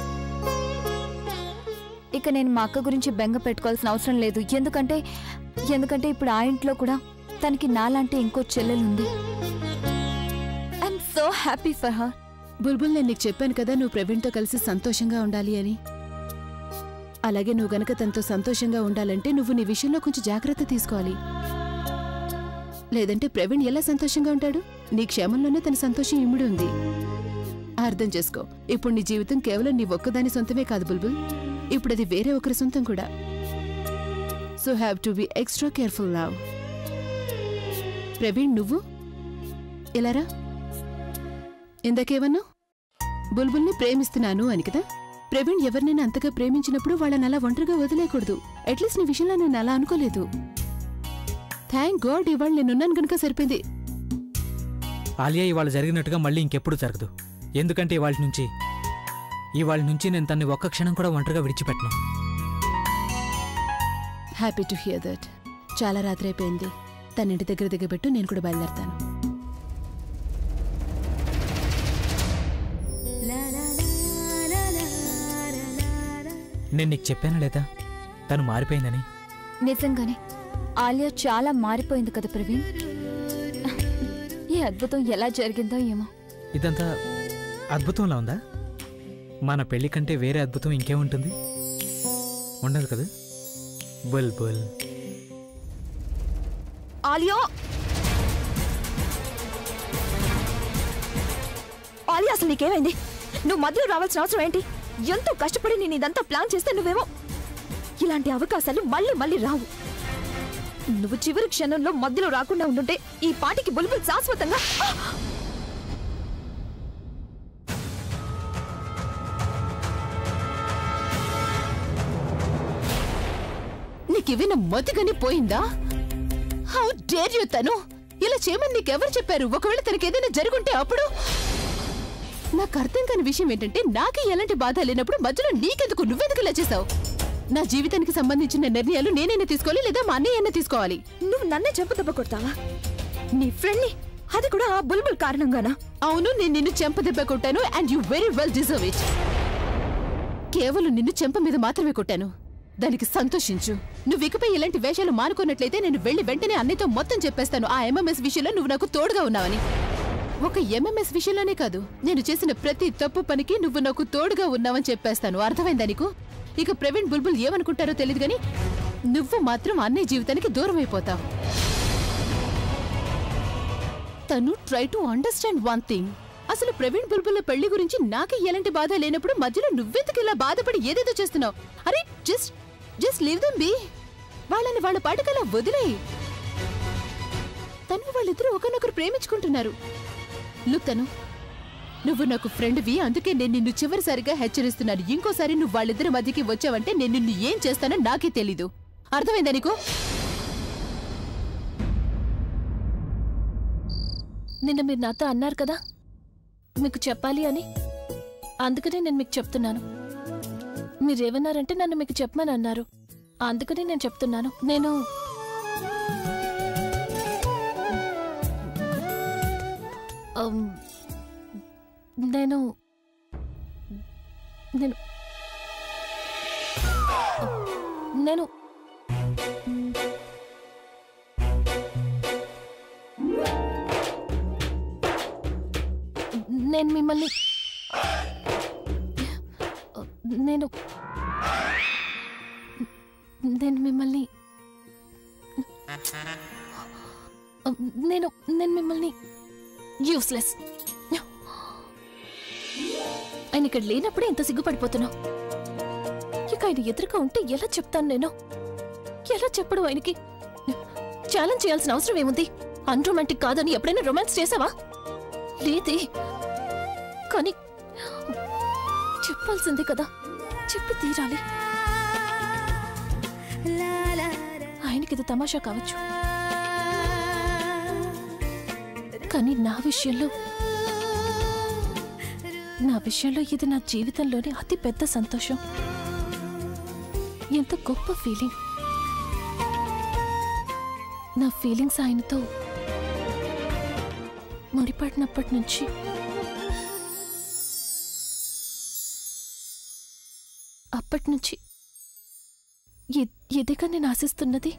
ఇక నేను మా అక్క గురించి బెంగ పెట్టుకోవాల్సిన అవసరం లేదు ఎందుకంటే ఎందుకంటే ఇప్పుడు ఆ ఇంట్లో కూడా తనకి నాలాంటి ఇంకో చెల్లెలుంది I'm so happy for her Bulbul నేను నీకు చెప్పాను కదా నువ్వు ప్రవీణ్తో కలిసి సంతోషంగా ఉండాలి అని అలాగే నువ్వు గనక తనతో సంతోషంగా ఉండాలంటే నువ్వు నీ విషయంలో కొంచెం జాగ్రత్త తీసుకోవాలి లేదంటే ప్రవీణ్ ఎలా సంతోషంగా ఉంటాడు నీ క్షేమంలోనే తన సంతోషం ఇమిడి ఉంది అర్థం చేసుకో ఇప్పుడు నీ జీవితం కేవలం నీ ఒక్కదాని సొంతమే కాదు బుల్బుల్ ఇప్పుడు అది వేరే ఒకరి సొంతం కూడా so have to be extra careful now Praveen నువ్వు ఇలారా ఇందాకేమన్నా బుల్బుల్ని ప్రేమిస్తున్నాను అని కదా ప్రవీణ్ ఎవరినైనా అంతగా ప్రేమించినప్పుడు వాళ్ళని అలా ఒంటరిగా వదిలేయకూడదు అట్లీస్ట్ నీ విషయంలో నేను అలా అనుకోలేదు థ్యాంక్ గాడ్ ఇవాళ నేనున్నాను కనుక సరిపోయింది ఆలియా ఇవాళ జరిగినట్టుగా మళ్ళీ ఇంకెప్పుడు జరగదు ఎందుకంటే ఇవాళ నుంచి ఇవాళ నుంచి నేను తన్ని ఒక్క క్షణం కూడా ఒంటరిగా విడిచిపెట్టను హ్యాపీ టు హియర్ దట్ చాలా రాత్రి అయిపోయింది తన ఇంటి దగ్గర దిగబెట్టు నేను కూడా బయలుదేరతాను నేను నీకు చెప్పాను లేదా తను మారిపోయిందని నిజంగానే ఆలియా చాలా మారిపోయింది కదా ప్రవీణ్ ఈ అద్భుతం ఎలా జరిగిందో ఏమో ఇదంతా అద్భుతంలా ఉందా మన పెళ్లి కంటే వేరే అద్భుతం ఇంకేముంటుంది ఉండదు కదా బుల్ బుల్ ఆలియా ఆలియా అసలు నీకేమైంది నువ్వు మధ్యలో రావాల్సిన అవసరం ఏంటి ఎంతో కష్టపడి నేను ఇదంతా ప్లాన్ చేస్తే నువ్వేమో ఇలాంటి అవకాశాలు మళ్ళీ మళ్ళీ రావు నువ్వు చివరి క్షణంలో మధ్యలో రాకుండా ఉండుంటే ఈ పాటికి బుల్బుల్ శాశ్వతంగా నీకివిన మొతిగని పోయిందా హౌ డేర్ యూ తను ఇలా చేయమని నీకెవరు చెప్పారు ఒకవేళ తనకి ఏదైనా జరుగుంటే అప్పుడు నాకు అర్థం కాని విషయం ఏంటంటే నాకే ఎలాంటి బాధ లేనప్పుడు మధ్యలో నీకెందుకు నువ్వెందుకు ఇలా చేసావు నా జీవితానికి సంబంధించిన నిర్ణయాలు నేనైనా తీసుకోవాలి లేదా మా అన్నయ్యైనా తీసుకోవాలి నువ్వు నన్నే చెప్పు దెబ్బ కొడతావా నీ ఫ్రెండ్ని అది కూడా ఆ బుల్బుల్ కారణంగానా అవును నేను నిన్ను చెంప దెబ్బ కొట్టాను and you very well deserve it కేవలం నిన్ను చెంప మీద మాత్రమే కొట్టాను దానికి సంతోషించు నువ్వు ఇకపై ఇలాంటి వేషాలు మానుకున్నట్లయితే నేను వెళ్లి వెంటనే అన్నయ్యతో మొత్తం చెప్పేస్తాను ఆ ఎంఎంఎస్ విషయంలో నువ్వు నాకు తోడుగా ఉన్నావని ఒక ఎంఎంఎస్ విషయంలోనే కాదు నేను చేసిన ప్రతి తప్పు పనికి నువ్వు నాకు తోడుగా ఉన్నావని చెప్పేస్తాను అర్థమైందా నీకు ఇక ప్రవీణ్ బుల్బుల్ ఏమనుకుంటారో తెలియదు గాని నువ్వు మాత్రం అన్నయ్య జీవితానికి దూరం అయిపోతావు తను try to understand one thing అసలు ప్రవీణ్ బుల్బుల్ పెళ్లి గురించి నాకే ఎలాంటి బాధ లేనప్పుడు మధ్యలో నువ్వెందుకు ఇలా బాధపడి ఏదేదో చేస్తున్నావు అరే just just leave them be వాళ్ళని వాళ్ళ పాటకలా వదిలేయి తను వాళ్ళిద్దరూ ఒకరినొకరు ప్రేమించుకుంటున్నారు లుక్ తను నువ్వు నాకు ఫ్రెండ్వి అందుకే నేను నిన్ను చివరిసారిగా హెచ్చరిస్తున్నాను ఇంకోసారి నువ్వు వాళ్ళిద్దరి మధ్యకి వచ్చావంటే నేను నిన్ను ఏం చేస్తానో నాకే తెలీదు అర్థమైందా నీకు నిన్న మీరు నాతో అన్నారు కదా మీకు చెప్పాలి అని అందుకనే నేను మీకు చెప్తున్నాను మీరేమన్నారంటే నన్ను మీకు చెప్పమని అన్నారు అందుకనే నేను చెప్తున్నాను నేను అమ్, నేను నేను నేను నేను మిమ్మల్ని నేను నేను మిమ్మల్ని నేను నేను మిమ్మల్ని యూస్లెస్ ఆయన ఇక్కడ లేనప్పుడే ఎంత సిగ్గుపడిపోతున్నావు ఇక ఆయన ఎదురుగా ఉంటే ఎలా చెప్తాను నేను ఎలా చెప్పడు ఆయనకి ఛాలెంజ్ చేయాల్సిన అవసరం ఏముంది అన్రొమాంటిక్ కాదని ఎప్పుడైనా రొమాన్స్ చేసావా లేదే కానీ చెప్పాల్సిందే కదా చెప్పి తీరాలి ఆయనకి ఇది తమాషా కావచ్చు కానీ నా విషయంలో నా విషయంలో ఇది నా జీవితంలోని అతి పెద్ద సంతోషం ఎంత గొప్ప ఫీలింగ్ నా ఫీలింగ్స్ ఆయనతో ముడిపడినప్పటి నుంచి అప్పటి నుంచి ఇ- ఇదిగా నేను ఆశిస్తున్నది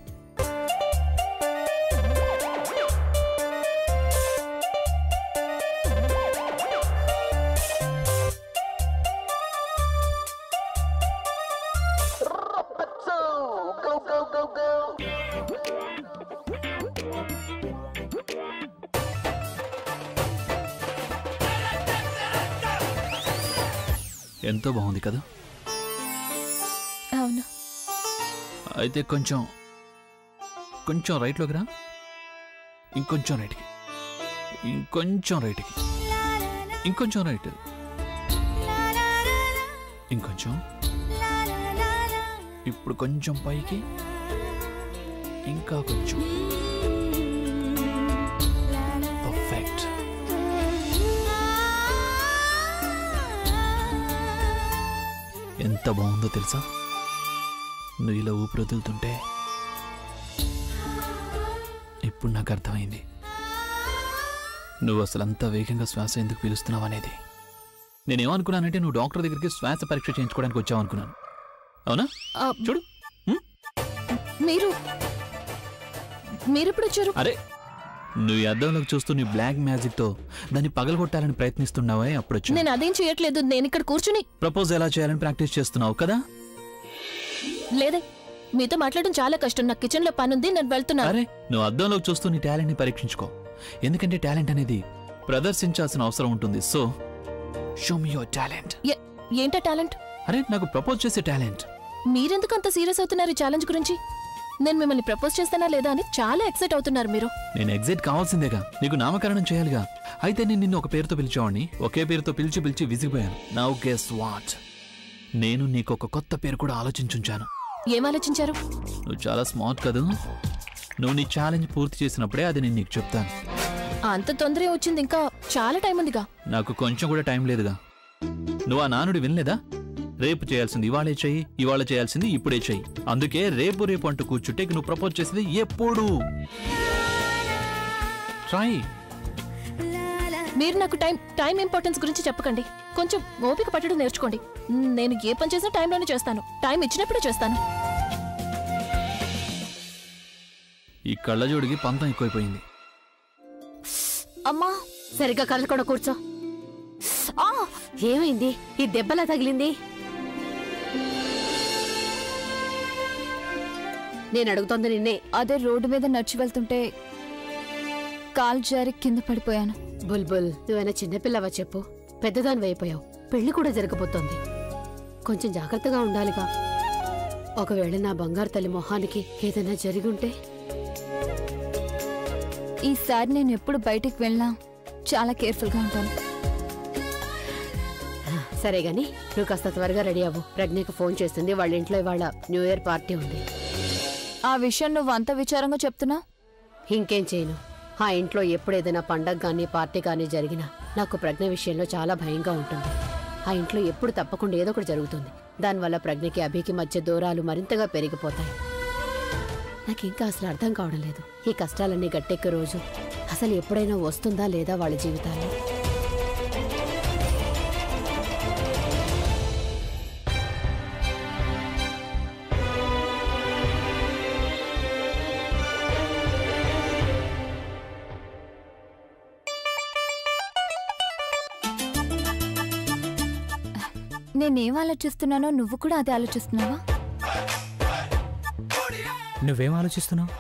ఎంతో బాగుంది కదా అవును అయితే కొంచెం కొంచెం రైట్లోకి రా ఇంకొంచెం రైట్కి ఇంకొంచెం రైట్కి ఇంకొంచెం రైట్ ఇంకొంచెం ఇప్పుడు కొంచెం పైకి ఇంకా కొంచెం పర్ఫెక్ట్ ఎంత బాగుందో తెలుసా నువ్వు ఇలా ఊపిరి వదులుతుంటే ఇప్పుడు నాకు అర్థమైంది నువ్వు అసలు అంత వేగంగా శ్వాస ఎందుకు పీలుస్తున్నావు అనేది నేనేమనుకున్నానంటే నువ్వు డాక్టర్ దగ్గరికి శ్వాస పరీక్ష చేయించుకోవడానికి వచ్చావు అనుకున్నాను అవునా ఆ, చూడు మీరు మీరెప్పుడు వచ్చారు అరే నువ్వు ఈ అద్దంలోకి చూస్తూ నీ బ్లాక్ మ్యాజిక్తో దాన్ని పగలగొట్టాలని ప్రయత్నిస్తున్నావే అప్పుడు వచ్చాను నేను అదేం చేయట్లేదు నేను ఇక్కడ కూర్చుని ప్రపోజ్ ఎలా చేయాలని ప్రాక్టీస్ చేస్తున్నావు కదా లేదే మీతో మాట్లాడడం చాలా కష్టం నాకు కిచెన్ లో పని ఉంది నేను వెళ్తున్నాను అరే నువ్వు అద్దంలోకి చూస్తూ నీ టాలెంట్ని పరీక్షించుకో ఎందుకంటే టాలెంట్ అనేది ప్రదర్శించాల్సిన అవసరం ఉంటుంది so show me your talent ఏ- ఏంటా టాలెంట్ అరే నాకు ప్రపోజ్ చేసే టాలెంట్ మీరెందుకు అంత సీరియస్ అవుతున్నారు ఈ ఛాలెంజ్ గురించి నేను మిమ్మల్ని ప్రపోజ్ చేస్తానా లేదా అని చాలా ఎక్సైట్ అవుతున్నారు మీరు నేను ఎగ్జైట్ కావాల్సిందేగా నీకు నామకరణం చేయాలిగా అయితే నేను నిన్ను ఒక పేరుతో పిలిచేవాడిని ఒకే పేరుతో పిలిచి పిలిచి విసిగిపోయాను నౌ గెస్ వాట్ నేను నీకు ఒక కొత్త పేరు కూడా ఆలోచించుంచాను ఏం ఆలోచించారు నువ్వు చాలా స్మార్ట్ కదూ నువ్వు నీ ఛాలెంజ్ పూర్తి చేసినప్పుడే అది నేను నీకు చెప్తాను అంత తొందర వచ్చింది ఇంకా చాలా టైం ఉందిగా నాకు కొంచెం కూడా టైం లేదుగా నువ్వు ఆ నానుడి వినలేదా రేపు చేయాల్సింది ఇవాళే చెయ్యి ఇవాళ చేయాల్సింది ఇప్పుడే చెయ్యి అందుకే రేపు రేపు అంటూ కూర్చుంటే ఇక నువ్వు ప్రపోజ్ చేసేది ఎప్పుడు ట్రై మీరు నాకు టైం టైం ఇంపార్టెన్స్ గురించి చెప్పకండి కొంచెం ఓపిక పట్టడం నేర్చుకోండి నేను ఏ పని చేసినా టైంలోనే చేస్తాను టైం ఇచ్చినప్పుడే చేస్తాను ఈ కళ్ళజోడికి పంతం ఎక్కువైపోయింది అమ్మా సరిగ్గా కదలకుండా కూర్చో ఆ ఏమైంది ఈ దెబ్బలా తగిలింది నేను అడుగుతోంది నిన్నే అదే రోడ్డు మీద నడిచి వెళ్తుంటే కాలు జారి కింద పడిపోయాను బుల్బుల్ నువ్వైనా చిన్నపిల్లవా చెప్పు పెద్దదాని అయిపోయావు పెళ్లి కూడా జరగబోతోంది కొంచెం జాగ్రత్తగా ఉండాలిగా ఒకవేళ నా బంగారు తల్లి మొహానికి ఏదైనా జరిగి ఉంటే ఈసారి నేను ఎప్పుడు బయటికి వెళ్ళినా చాలా కేర్ఫుల్గా ఉంటాను సరే గాని నువ్వు కాస్త త్వరగా రెడీ అవ్వు ప్రజ్ఞకు ఫోన్ చేస్తుంది వాళ్ళ ఇంట్లో ఇవాళ న్యూ ఇయర్ పార్టీ ఉంది ఆ విషయం నువ్వు అంత విచారంగా చెప్తున్నా ఇంకేం చేయను ఆ ఇంట్లో ఎప్పుడు ఏదైనా పండగ కానీ పార్టీ కానీ జరిగినా నాకు ప్రజ్ఞ విషయంలో చాలా భయంగా ఉంటుంది ఆ ఇంట్లో ఎప్పుడు తప్పకుండా ఏదో ఒకటి జరుగుతుంది దానివల్ల ప్రజ్ఞకి అభికి మధ్య దూరాలు మరింతగా పెరిగిపోతాయి నాకు ఇంకా అసలు అర్థం కావడం లేదు ఈ కష్టాలన్నీ గట్టెక్కే రోజు అసలు ఎప్పుడైనా వస్తుందా లేదా వాళ్ళ జీవితాల్లో నేనేం ఆలోచిస్తున్నానో నువ్వు కూడా అదే ఆలోచిస్తున్నావా నువ్వేం ఆలోచిస్తున్నావు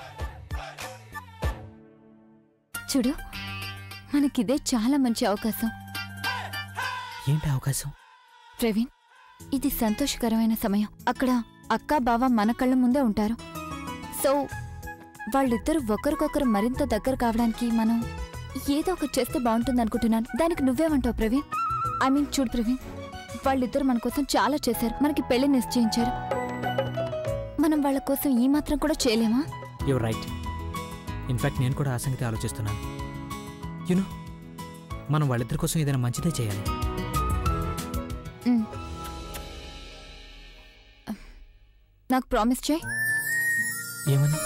చూడు మనకిదే చాలా మంచి అవకాశం ఏంటి అవకాశం ప్రవీణ్ ఇది సంతోషకరమైన సమయం అక్కడ అక్క బావ మన కళ్ళ ముందే ఉంటారు సో వాళ్ళిద్దరూ ఒకరికొకరు మరింత దగ్గర కావడానికి మనం ఏదో ఒకటి చేస్తే బాగుంటుంది అనుకుంటున్నాను దానికి నువ్వేమంటావు ప్రవీణ్ ఐ మీన్ చూడు ప్రవీణ్ వాళ్ళిద్దరు మన కోసం చాలా చేశారు మనకి పెళ్లి నిశ్చయించారు మనం వాళ్ళ కోసం ఈ మాత్రం కూడా చేయలేమా యువర్ రైట్ ఇన్ఫాక్ట్ నేను కూడా ఆ సంగతి ఆలోచిస్తున్నాను యునో మనం వాళ్ళిద్దరి కోసం ఏదైనా మంచిదే చేయాలి మ్. నాకు ప్రామిస్ చేయి ఏమని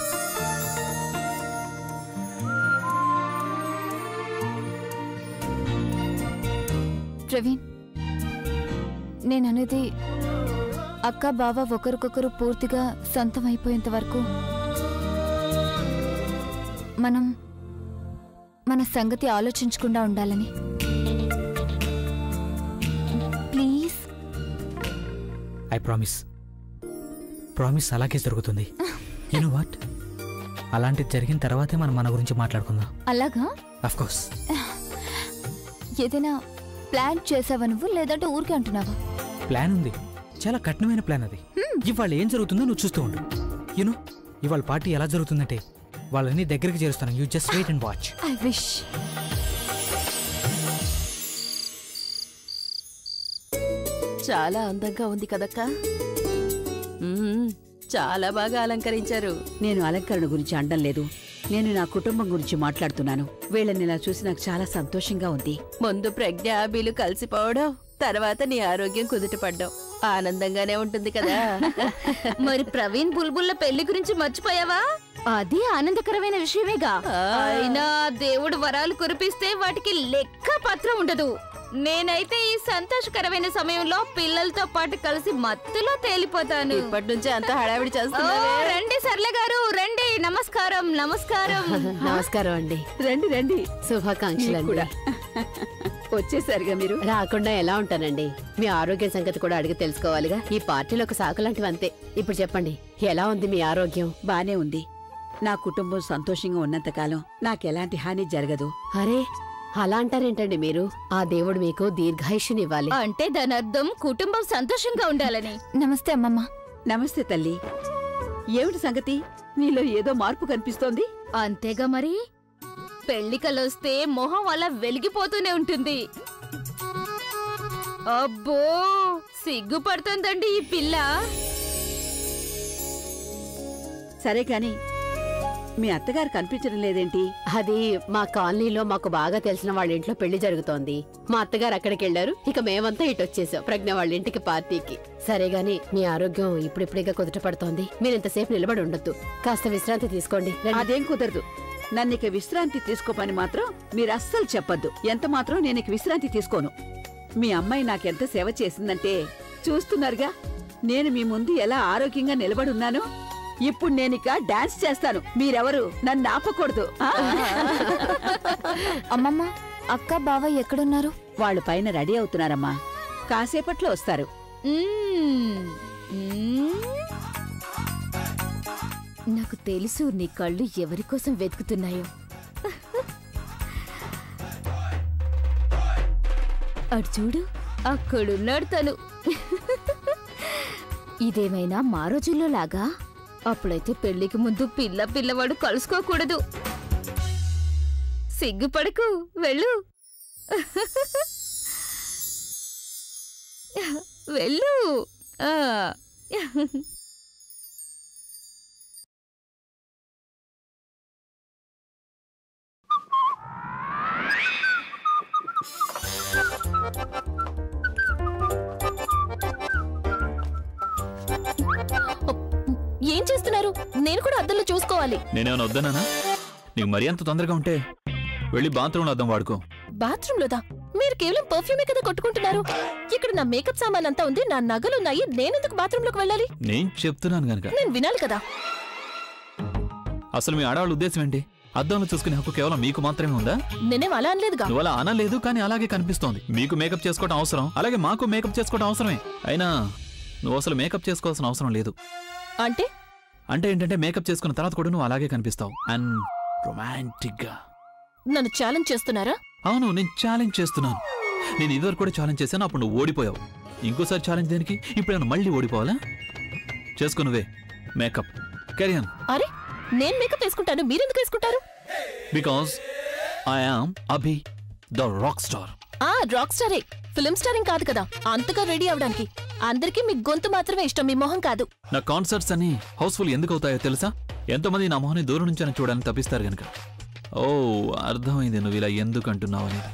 ప్రవీణ్ నేననేది అక్క బావ ఒకరికొకరు పూర్తిగా సొంతం అయిపోయేంత వరకు మనం మన సంగతి ఆలోచించకుండా ఉండాలని ప్లీజ్ ఐ ప్రామిస్ ప్రామిస్ అలాగే జరుగుతుంది యూనో వాట్ అలాంటిది జరిగిన తర్వాతే మనం మన గురించి మాట్లాడుకుందాం అలాగా అఫ్ కోర్స్ ఏదైనా ప్లాన్ చేసావా నువ్వు లేదంటే ఊరికే అంటున్నావా ప్లాన్ ఉంది చాలా కఠినమైన ప్లాన్ అది ఇవాళ ఏం జరుగుతుందో నువ్వు చూస్తూ ఉండు యూనో ఇవాళ పార్టీ ఎలా జరుగుతుందంటే వాళ్ళని దగ్గరికి చేరుస్తాను you just wait and watch I wish చాలా అందంగా ఉంది కదక్క మ్మ్, చాలా బాగా అలంకరించారు నేను అలంకరణ గురించి అనడం లేదు నేను నా కుటుంబం గురించి మాట్లాడుతున్నాను వీళ్ళని ఇలా చూసి నాకు చాలా సంతోషంగా ఉంది ముందు ప్రజ్ఞ అభిలు కలిసిపోవడం తర్వాత నీ ఆరోగ్యం కుదుటపడ్డం ఆనందంగానే ఉంటుంది కదా మరి ప్రవీణ్ బుల్బుల్ల పెళ్లి గురించి మర్చిపోయావా అది ఆనందకరమైన విషయమేగా అయినా దేవుడు వరాలు కురిపిస్తే వాటికి లెక్క పత్రం ఉండదు నేనైతే ఈ సంతోషకరమైన సమయంలో పిల్లలతో పాటు కలిసి మత్తులో తేలిపోతాను ఇప్పటి నుంచి అంత హడావిడి ఓ, చేస్తున్నావే రండి సర్ల గారు రండి నమస్కారం నమస్కారం నమస్కారం అండి రండి రండి శుభాకాంక్షలు మీకు కూడా వచ్చేసారుగా మీరు రాకుండా ఎలా ఉంటానండి మీ ఆరోగ్య సంగతి కూడా అడిగి తెలుసుకోవాలిగా ఈ పార్టీలో ఒక సాకు లాంటివి అంతే ఇప్పుడు చెప్పండి ఎలా ఉంది మీ ఆరోగ్యం బానే ఉంది నా కుటుంబం సంతోషంగా ఉన్నంతకాలం నాకెలాంటి హాని జరగదు అరే అలా అంటారేంటండి మీరు ఆ దేవుడు మీకు దీర్ఘాయుష్యునివ్వాలి అంటే దాని అర్థం కుటుంబం సంతోషంగా ఉండాలని నమస్తే అమ్మమ్మ నమస్తే తల్లి ఏమిటి సంగతి నీలో ఏదో మార్పు కనిపిస్తోంది అంతేగా మరి పెళ్లి కలొస్తే మొహం అలా వెలిగిపోతూనే ఉంటుంది అబ్బో సిగ్గుపడుతుందండి ఈ పిల్ల సరే కాని మీ అత్తగారు కనిపించడం లేదేంటి అది మా కాలనీలో మాకు బాగా తెలిసిన వాళ్ళ ఇంట్లో పెళ్లి జరుగుతోంది మా అత్తగారు అక్కడికి వెళ్లారు ఇక మేమంతా ఇటు వచ్చేసాం ప్రజ్ఞ వాళ్ళ ఇంటికి పార్టీకి సరే గాని మీ ఆరోగ్యం ఇప్పుడిప్పుడిగా కుదుట పడుతోంది మీరు ఇంతసేపు నిలబడి ఉండొద్దు కాస్త విశ్రాంతి తీసుకోండి రండి. అదేం కుదరదు నన్ను ఇక విశ్రాంతి తీసుకోపని మాత్రం మీరు అస్సలు చెప్పొద్దు ఎంత మాత్రం నేను ఇక విశ్రాంతి తీసుకోను మీ అమ్మాయి నాకెంత సేవ చేసిందంటే చూస్తున్నారుగా నేను మీ ముందు ఎలా ఆరోగ్యంగా నిలబడున్నాను ఇప్పుడు నేనిక డాన్స్ చేస్తాను మీరెవరు నన్ను ఆపకూడదు ఆ? అమ్మమ్మ అక్క బావ ఎక్కడున్నారు వాళ్ళు పైన రెడీ అవుతున్నారమ్మా కాసేపట్లో వస్తారు మ్మ్. మ్మ్. నాకు తెలుసు నీ కళ్ళు ఎవరి కోసం వెతుకుతున్నాయో అటు చూడు అక్కడున్నాడు తను ఇదేమైనా మా రోజుల్లో లాగా అప్పుడైతే పెళ్లికి ముందు పిల్ల పిల్లవాడు కలుసుకోకూడదు సిగ్గుపడకు వెళ్ళు వెళ్ళు ఆ. ఏం చేస్తున్నారు నేను కూడా అద్దంలో చూసుకోవాలి నేనేమైనా వద్దనానా నీకు మరీ అంత తొందరగా ఉంటే వెళ్ళి బాత్రూంలో అద్దం వాడుకో బాత్రూమ్ లోదా మీరు కేవలం పర్ఫ్యూమే కదా కొట్టుకుంటున్నారు ఇక్కడ నా మేకప్ సామాన్ అంతా ఉంది నా నగలున్నాయి నేనెందుకు బాత్రూమ్ లోకి వెళ్ళాలి నేను చెప్తున్నాను గనక నేను వినాలి కదా అసలు మీ ఆడవాళ్ళ ఉద్దేశం ఏంటి అద్దంలో చూసుకునే హక్కు కేవలం మీకు మాత్రమే ఉందా నేనేం అలా అనలేదుగా నువ్వు అలా అనలేదు కానీ అలాగే కనిపిస్తోంది మీకు మేకప్ చేసుకోవడం అవసరం అలాగే మాకు మేకప్ చేసుకోవడం అవసరమే అయినా నువ్వు అసలు మేకప్ చేసుకోవాల్సిన అవసరం లేదు అంటే అంటే ఏంటంటే మేకప్ చేసుకున్న తర్వాత కూడా నువ్వు అలాగే కనిపిస్తావు అండ్ రొమాంటిక్ గా నన్ను ఛాలెంజ్ చేస్తున్నారా అవును నేను ఛాలెంజ్ చేస్తున్నాను నేను ఇదివరకు కూడా ఛాలెంజ్ చేశాను అప్పుడు నువ్వు ఓడిపోయావు ఇంకోసారి ఛాలెంజ్ దేనికి ఇప్పుడు నేను మళ్ళీ ఓడిపోవాలా చేసుకో నువ్వే మేకప్ కెరియన్ అరే నేను మేకప్ వేసుకుంటాను మీరెందుకు వేసుకుంటారు because I am Abhi the rock star ఆ రాక్ స్టారే ఫిల్మ్ స్టారింగ్ కాదు కదా అంతగా రెడీ అవడానికి అందరికీ మీ గొంతు మాత్రమే ఇష్టం మీ మొహం కాదు నా కాన్సర్ట్స్ అన్ని హౌస్ఫుల్ ఎందుకు అవుతాయో తెలుసా ఎంతమంది నా మొహాన్ని దూరం నుంచి అని చూడాలని తప్పిస్తారు గనక ఓ అర్థమైంది నువ్వు ఇలా ఎందుకు అంటున్నావు అనేది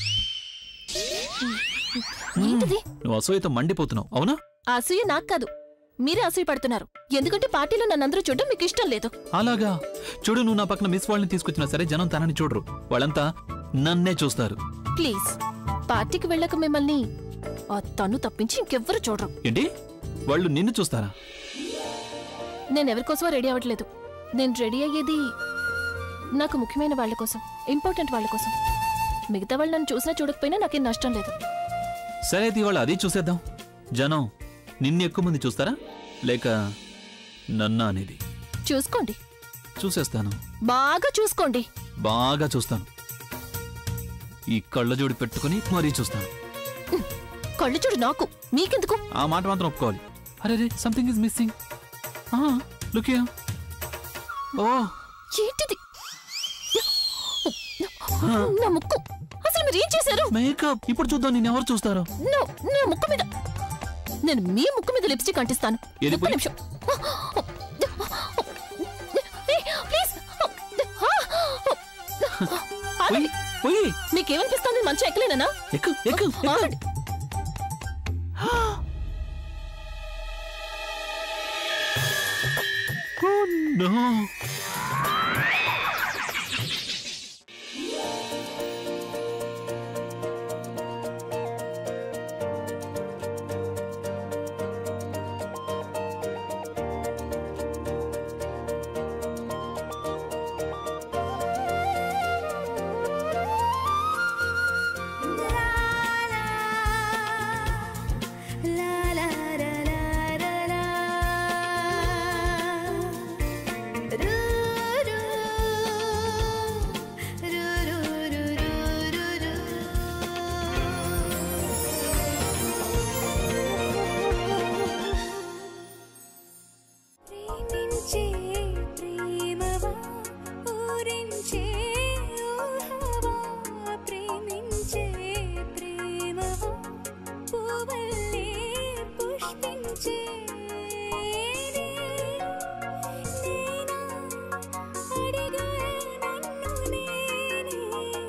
ఏంటిది నువ్వు అసూయతో మండిపోతున్నావు అవునా ఆ అసూయ నాకు కాదు మీరే అసూయ పడుతున్నారు ఎందుకంటే పార్టీలో నన్ను అందరూ చూడడం మీకు ఇష్టం లేదు అలాగా చూడు నువ్వు నా పక్కన మిస్ వాళ్ళని తీసుకొచ్చినా సరే జనం తనని చూడరు వాళ్ళంతా నన్నే చూస్తారు ప్లీజ్ పార్టీకి వెళ్ళక మిమ్మల్ని ఆ తను తప్పించి ఇంకెవ్వరు చూడరు ఏంటి వాళ్ళు నిన్ను చూస్తారా నేను ఎవరికోసమో రెడీ అవ్వట్లేదు నేను రెడీ అయ్యేది నాకు ముఖ్యమైన వాళ్ళ కోసం ఇంపార్టెంట్ వాళ్ళ కోసం మిగతా వాళ్ళు నన్ను చూసినా చూడకపోయినా నాకేం నష్టం లేదు సరే అయితే ఇవాళ అది చూసేద్దాం జనం నిన్ను ఎక్కువ మంది చూస్తారా లేక నన్న అనేది చూసుకోండి చూసేస్తాను బాగా చూసుకోండి బాగా చూస్తాను ఈ కళ్ళజోడి పెట్టుకుని మరీ చూస్తాను కళ్ళు చూడు నాకు మీకెందుకు ఆ మాట మాత్రం ఒప్పుకోవాలి అరే రే something is missing look oh ఏంటిది నా ముక్కు అసలు మీరు ఏం చేశారు మేకప్ ఇప్పుడు చూద్దాం నేను ఎవరు చూస్తారో నో నా ముక్కు మీద నేను మీ ముక్కు మీద లిప్స్టిక్ అంటిస్తాను ఏది ఒక్క పోయి? నిమిషం ఏ, ప్లీజ్ ఆగండి. పోయి మీకేమనిపిస్తుంది మంచి ఎక్కలేనా ఎక్కు ఎక్కు ఎక్కు. ఆగండి No. ప్రేమించే ప్రేమవా ఊరించే ఊహవా ప్రేమించే ప్రేమవా పువ్వల్లే పుష్పించే నేనా అడిగా నన్ను నేనే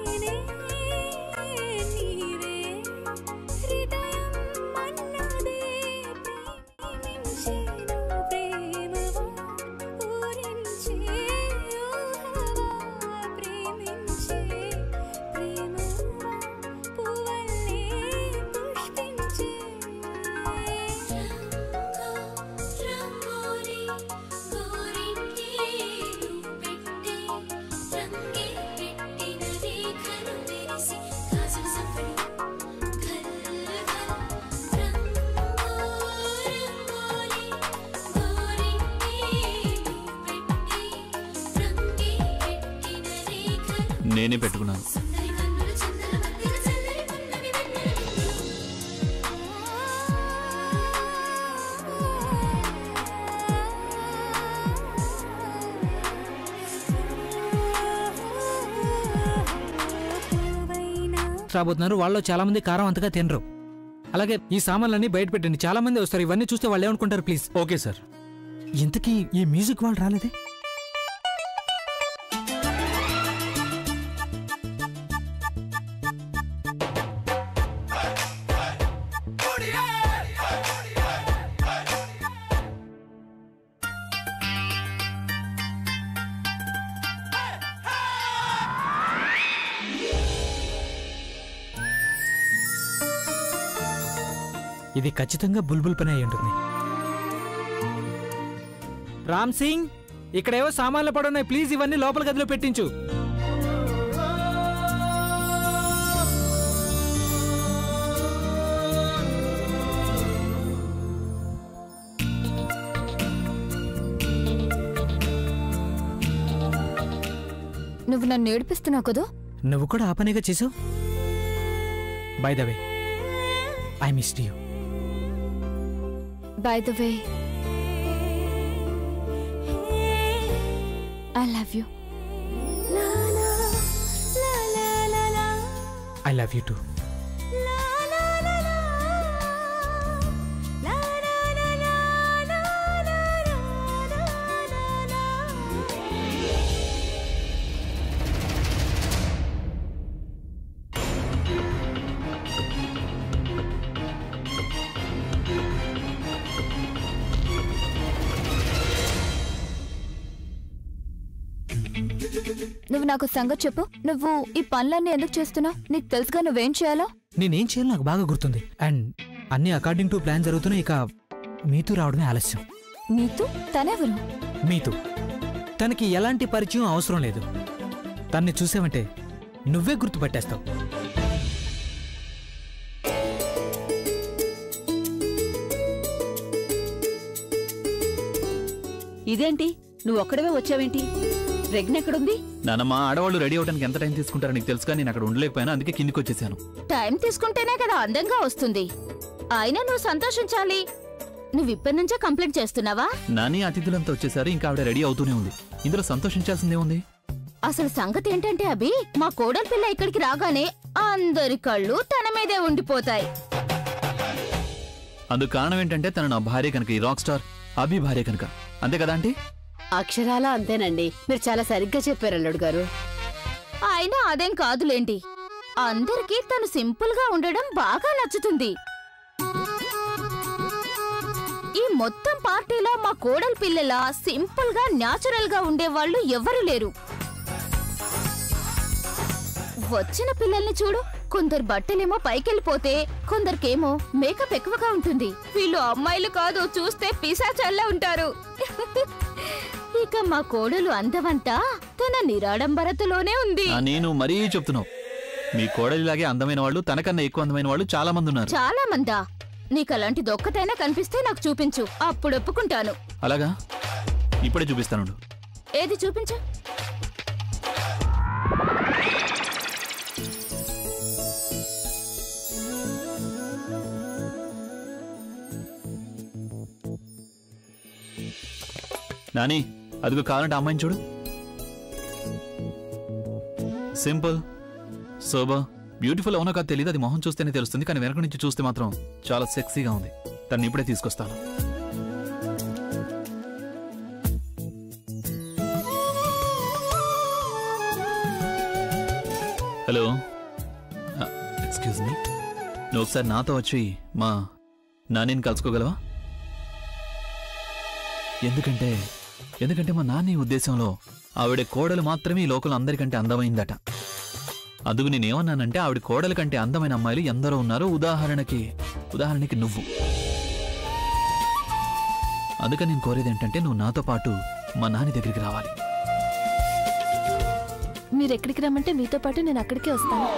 నీవే హృదయం అన్నదే ప్రేమించేను ప్రేమవా ఊరించే ఊహవా ప్రేమించే ప్రేమవా పువ్వల్లే పుష్పించే రంగోలి గోరింటే పెట్టే రంగే పెట్టిన రేఖలు మెరిసి గాజుల సంపడి ఘల్ ఘల్ రంగోలి గోరింటే పెట్టే రంగే పెట్టిన రేఖలు నేనే పెట్టుకున్నాను సుందరి కన్నుల చందన మధ్యన చల్లరి పున్నమి వెన్నెల రాబోతున్నారు వాళ్ళు చాలా మంది కారం అంతగా తినరు అలాగే ఈ సామాన్లన్నీ బయట పెట్టండి చాలా మంది వస్తారు ఇవన్నీ చూస్తే వాళ్ళు ఏమనుకుంటారు ప్లీజ్ ఓకే సార్ ఇంతకీ ఈ మ్యూజిక్ వాళ్ళు రాలేదే ఇది ఖచ్చితంగా బుల్బుల్ పని అయి ఉంటుంది రామ్ సింగ్ ఇక్కడేవో సామాన్లు పడున్నాయి ప్లీజ్ ఇవన్నీ లోపల గదిలో పెట్టించు నువ్వు నన్ను ఏడిపిస్తున్నావు కదా నువ్వు కూడా ఆ పనిగా చేసావు by the way I missed you by the way I love you La la la la I love you too నువ్వు నాకు సంగతి చెప్పు నువ్వు ఈ పనులన్నీ ఎందుకు చేస్తున్నావు నీకు తెలుసుగా నువ్వేం చేయాలో నేనేం చేయాలో నాకు బాగా గుర్తుంది అండ్ అన్ని అకార్డింగ్ టు ప్లాన్ జరుగుతున్నాయి ఇక మీతో రావడమే ఆలస్యం నీతో తనెవరు మీతో తనకి ఎలాంటి పరిచయం అవసరం లేదు తన్ని చూసావంటే నువ్వే గుర్తుపట్టేస్తావు ఇదేంటి నువ్వు ఒక్కడవే వచ్చావేంటి ప్రజ్ఞ ఎక్కడుంది నానమ్మ ఆడవాళ్ళు రెడీ అవడానికి ఎంత టైం తీసుకుంటారో నీకు తెలుసుగా నేను అక్కడ ఉండలేకపోయాను అందుకే కిందికి వచ్చేసాను టైం తీసుకుంటేనే కదా అందంగా వస్తుంది అయినా నువ్వు సంతోషించాలి నువ్వు ఇప్పటి నుంచే కంప్లైంట్ చేస్తున్నావా నాని అతిథులంతా వచ్చేసారు ఇంకా ఆవిడ రెడీ అవుతూనే ఉంది ఇందులో సంతోషించాల్సిందే ఉంది అసలు సంగతి ఏంటంటే అభి మా కోడలి పిల్ల ఇక్కడికి రాగానే అందరి కళ్ళు తన మీదే ఉండిపోతాయి అందుకు కారణం ఏంటంటే తను నా భార్య కనుక ఈ రాక్ స్టార్ అభి భార్య కనుక అంతే కదా ఆంటీ అక్షరాల అంతేనండి మీరు చాలా సరిగ్గా చెప్పారు అల్లుడు గారు అయినా అదేం కాదులేండి అందరికీ తను సింపుల్ గా ఉండడం బాగా నచ్చుతుంది ఈ మొత్తం పార్టీలో మా కోడలి పిల్లల సింపుల్ గా న్యాచురల్ గా ఉండేవాళ్ళు ఎవరు లేరు వచ్చిన పిల్లల్ని చూడు కొందరు బట్టలేమో పైకెళ్ళిపోతే కొందరికేమో మేకప్ ఎక్కువగా ఉంటుంది వీళ్ళు అమ్మాయిలు కాదు చూస్తే పిశాచల్లా ఉంటారు ఇక మా కోడలు అందమంతా తన నిరాడంబరతలోనే ఉంది ఆ, నేను మరీ చెప్తున్నావు మీ కోడలిలాగే అందమైన వాళ్ళు తనకన్నా ఎక్కువ అందమైన వాళ్ళు చాలా మంది ఉన్నారు చాలా మందా నీకు అలాంటి దొక్కతైనా కనిపిస్తే నాకు చూపించు అప్పుడు ఒప్పుకుంటాను అలాగా ఇప్పుడే చూపిస్తాను ఏది చూపించు నాని అదిగో కావాలంటే ఆ అమ్మాయిని చూడు సింపుల్ సోబర్ బ్యూటిఫుల్ అవునో కాదు తెలియదు అది మొహం చూస్తేనే తెలుస్తుంది కానీ వెనక నుంచి చూస్తే మాత్రం చాలా సెక్సీగా ఉంది తను ఇప్పుడే తీసుకొస్తాను హలో ఎక్స్క్యూజ్ మీ నువ్వు ఒకసారి నాతో వచ్చి మా నానిని కలుసుకోగలవా ఎందుకంటే ఎందుకంటే మా నాని ఉద్దేశంలో ఆవిడ కోడలు మాత్రమే ఈ లోకల్ అందరికంటే అందమైందట అందుకు నేనేమన్నానంటే ఆవిడ కోడల కంటే అందమైన అమ్మాయిలు ఎందరో ఉన్నారు ఉదాహరణకి ఉదాహరణకి నువ్వు అందుకని నేను కోరేది ఏంటంటే నువ్వు నాతో పాటు మా నాని దగ్గరికి రావాలి మీరు ఎక్కడికి రమ్మంటే మీతో పాటు నేను అక్కడికే వస్తాను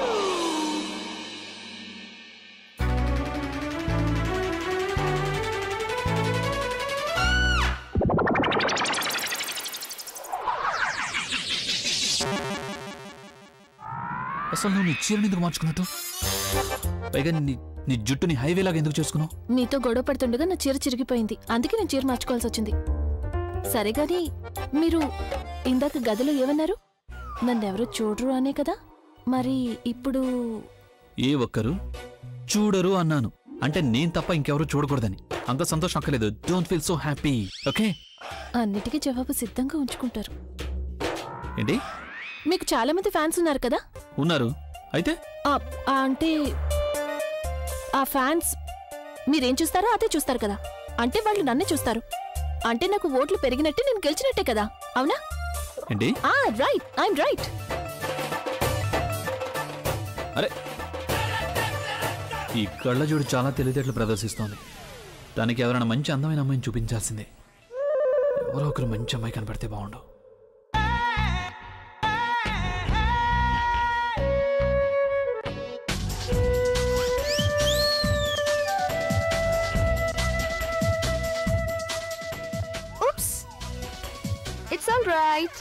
అసలు నువ్వు నీ చీరని ఎందుకు మార్చుకున్నట్టు పైగా నీ నీ జుట్టుని హైవేలాగా ఎందుకు చేసుకున్నావు మీతో గొడవ పడుతుండగా నా చీర చిరిగిపోయింది అందుకే నేను చీర మార్చుకోవాల్సి వచ్చింది సరే గాని మీరు ఇందాక గదిలో ఏమన్నారు నన్నెవరూ చూడరు అనే కదా మరి ఇప్పుడు ఏ ఒక్కరు చూడరు అన్నాను అంటే నేను తప్ప ఇంకెవరు చూడకూడదని అంత సంతోషం అక్కర్లేదు don't feel so happy okay అన్నిటికీ జవాబు సిద్ధంగా ఉంచుకుంటారు ఏంటి మీకు చాలా మంది ఫ్యాన్స్ ఉన్నారు కదా ఉన్నారు అయితే ఆ, ఆ, అంటే ఆ ఫ్యాన్స్ మీరేం చూస్తారో అదే చూస్తారు కదా అంటే వాళ్ళు నన్నే చూస్తారు అంటే నాకు ఓట్లు పెరిగినట్టే నేను గెలిచినట్టే కదా అవునా ఏంటి ఆ రైట్ ఐఎమ్ రైట్ అరే ఈ కళ్ళజోడు చాలా తెలివితేటలు ప్రదర్శిస్తోంది దానికి ఎవరైనా మంచి అందమైన అమ్మాయిని చూపించాల్సిందే ఎవరో ఒకరు మంచి అమ్మాయి కనపడితే బాగుండు Oops. It's all right.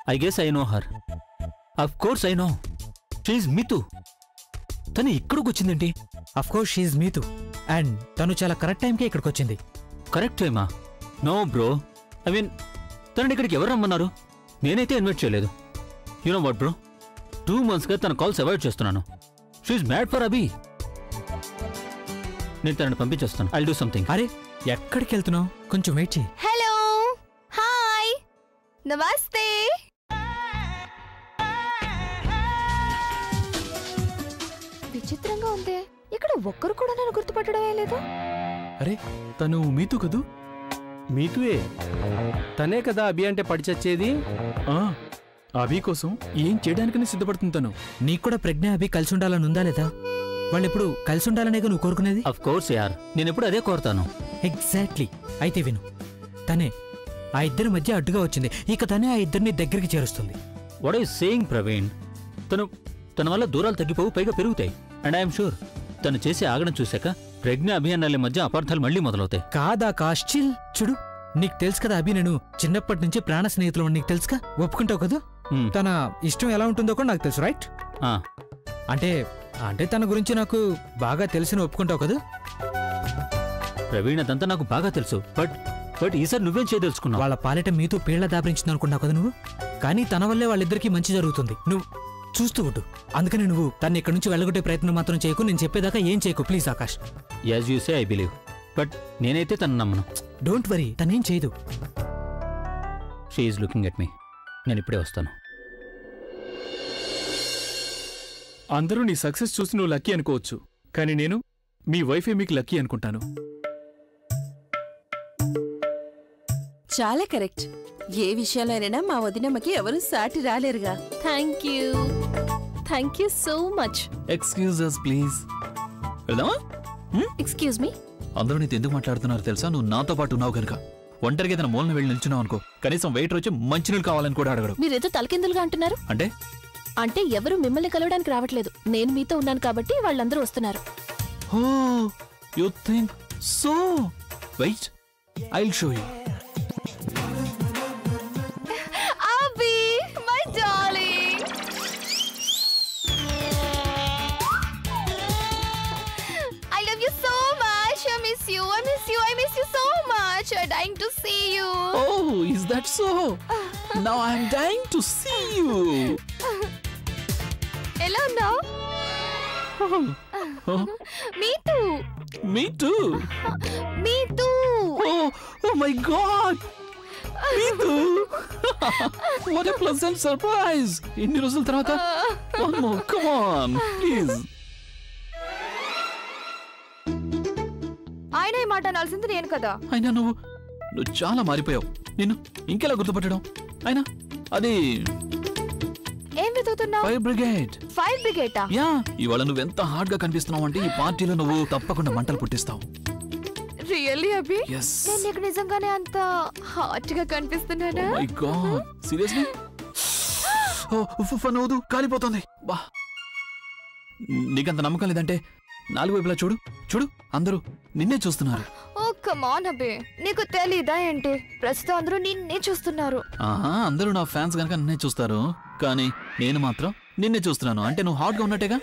I guess I know her of course I know she's Mitu తను ఇక్కడికి వచ్చిందేంటి of course she's Mitu and తను చాలా కరెక్ట్ టైంకే ఇక్కడికి వచ్చింది కరెక్ట్ టైమా నో బ్రో ఐ మీన్ తనని ఇక్కడికి ఎవరు రమ్మన్నారు నేనైతే ఇన్వైట్ చేయలేదు యూనో వాట్ బ్రో టూ మంత్స్గా తన కాల్స్ అవాయిడ్ చేస్తున్నాను షీఈ్ మ్యాడ్ ఫర్ అబీ నేను తనని పంపించేస్తాను ఐ డూ సంథింగ్ అరే ఎక్కడికి వెళ్తున్నావు కొంచెం వెయిట్ చేయి హలో హాయ్ నమస్తే విచిత్రంగా ఉంది ఇక్కడ ఒక్కరు కూడా నన్ను గుర్తుపట్టడమే లేదు అరే తను మీతు కదూ మీతుయే తనే కదా అభి అంటే పడి చచ్చేది ఆ, అభి కోసం ఏం చేయడానికని సిద్ధపడుతుంది తను నీకు కూడా ప్రజ్ఞ అభి కలిసి ఉండాలని ఉందా లేదా వాళ్ళు ఇప్పుడు కలిసి ఉండాలనే నువ్వు కోరుకునేది అఫ్ కోర్స్ యార్ నేను ఎప్పుడు అదే కోరుతాను ఎగ్జాక్ట్లీ అయితే విను తనే ఆ ఇద్దరి మధ్య అడ్డుగా వచ్చింది ఇక తనే ఆ ఇద్దరిని దగ్గరికి చేరుస్తుంది వాట్ ఈస్ సేయింగ్ ప్రవీణ్ తను తన వల్ల దూరాలు తగ్గిపోవు పైగా పెరుగుతాయి అండ్ ఐఎమ్ షూర్ తను చేసే ఆగడం చూశాక ప్రజ్ఞ అభియానాల మధ్య అపార్థాలు మళ్ళీ మొదలవుతాయి కాదా కాశ్చిల్ చూడు నీకు తెలుసు కదా అభి నేను చిన్నప్పటి నుంచి ప్రాణ స్నేహితులు నీకు తెలుసుగా ఒప్పుకుంటావు కదా Hmm. తన ఇష్టం ఎలా ఉంటుందో కూడా నాకు తెలుసు రైట్ ఆ, అంటే అంటే తన గురించి నాకు బాగా తెలిసిన ఒప్పుకుంటావు కదా ప్రవీణ్ అదంతా నాకు బాగా తెలుసు బట్ బట్ ఈసారి నువ్వేం చేయదలుచుకున్నావు వాళ్ళ పాలిట మీతో పీళ్ల దాపరించింది అనుకున్నావు కదా నువ్వు కానీ తన వల్లే వాళ్ళిద్దరికీ మంచి జరుగుతుంది నువ్వు చూస్తూ ఉండు అందుకని నువ్వు తన్ని ఇక్కడి నుంచి వెళ్ళగొట్టే ప్రయత్నం మాత్రం చేయకు నేను చెప్పేదాకా ఏం చేయకు please Akash as you say I believe but నేనైతే తను నమ్మను డోంట్ వరీ తనేం చేయదు షీఈ్ లుకింగ్ ఎట్ మీ నేను ఇప్పుడే వస్తాను అందరూ నీ సక్సెస్ చూసి నువ్వు లక్కీ అనుకోవచ్చు కానీ నేను మీ వైఫే మీకు లక్కీ అనుకుంటాను చాలా కరెక్ట్ ఏ విషయంలోనైనా మా వదినమ్మకి ఎవరు సాటి రాలేరుగా thank you thank you so much excuse us please వెళ్దామా ఎక్స్క్యూజ్ మీ అందరూ నీతో ఎందుకు మాట్లాడుతున్నారు తెలుసా నువ్వు నాతో పాటు ఉన్నావు కనుక ఒంటరిగా ఏదైనా మూలన వెళ్ళి నిల్చున్నావు అనుకో కనీసం వెయిటర్ వచ్చి మంచినీళ్ళు కావాలని కూడా అడగడు మీరేదో తలకిందులుగా అంటున్నారు అంటే అంటే ఎవరు మిమ్మల్ని కలవడానికి రావట్లేదు నేను మీతో ఉన్నాను కాబట్టి వాళ్ళందరూ వస్తున్నారు oh you think so wait I show you Abhi my darling I love you so much. I miss you. I miss you. I miss you so much. I'm dying to see you. Oh, is that so? now I'm dying to see you. ఎలా ఉన్నావు Oh, me too me too. Me too Oh, oh my God. Me too. what a pleasant surprise. ఇన్ని రోజుల తర్వాత one more. Come on, please. ఆయన ఈ మాట అనాల్సింది నేను కదా అయినా నువ్వు నువ్వు చాలా మారిపోయావు నిన్ను ఇంకెలా గుర్తుపట్టడం అయినా అది ఏం వెతుకుతున్నావు ఫైర్ బ్రిగేడ్ ఫైర్ బ్రిగేటా యా ఇవాళ నువ్వు ఎంత హార్డ్ గా కనిపిస్తున్నావు అంటే ఈ పార్టీలో నువ్వు తప్పకుండా మంటలు పుట్టిస్తావు రియల్లీ అభి Yes. నేను నీకు నిజంగానే అంత హాట్ గా కనిపిస్తున్నానా మై గాడ్ సీరియస్లీ ఓ ఉఫ్ నవ్వుదు కాలిపోతుంది బా నీకంత నమ్మకం లేదంటే నాలుగు వైపులా చూడు చూడు అందరూ నిన్నే చూస్తున్నారు ఓ కమాన్ అభి నీకు తెలీదా ఏంటి ప్రస్తుతం అందరూ నిన్నే చూస్తున్నారు ఆహా అందరూ నా ఫ్యాన్స్ కనుక నిన్నే చూస్తారు కానీ నేను మాత్రం నిన్నే చూస్తున్నాను అంటే నువ్వు హాట్గా ఉన్నట్టేగా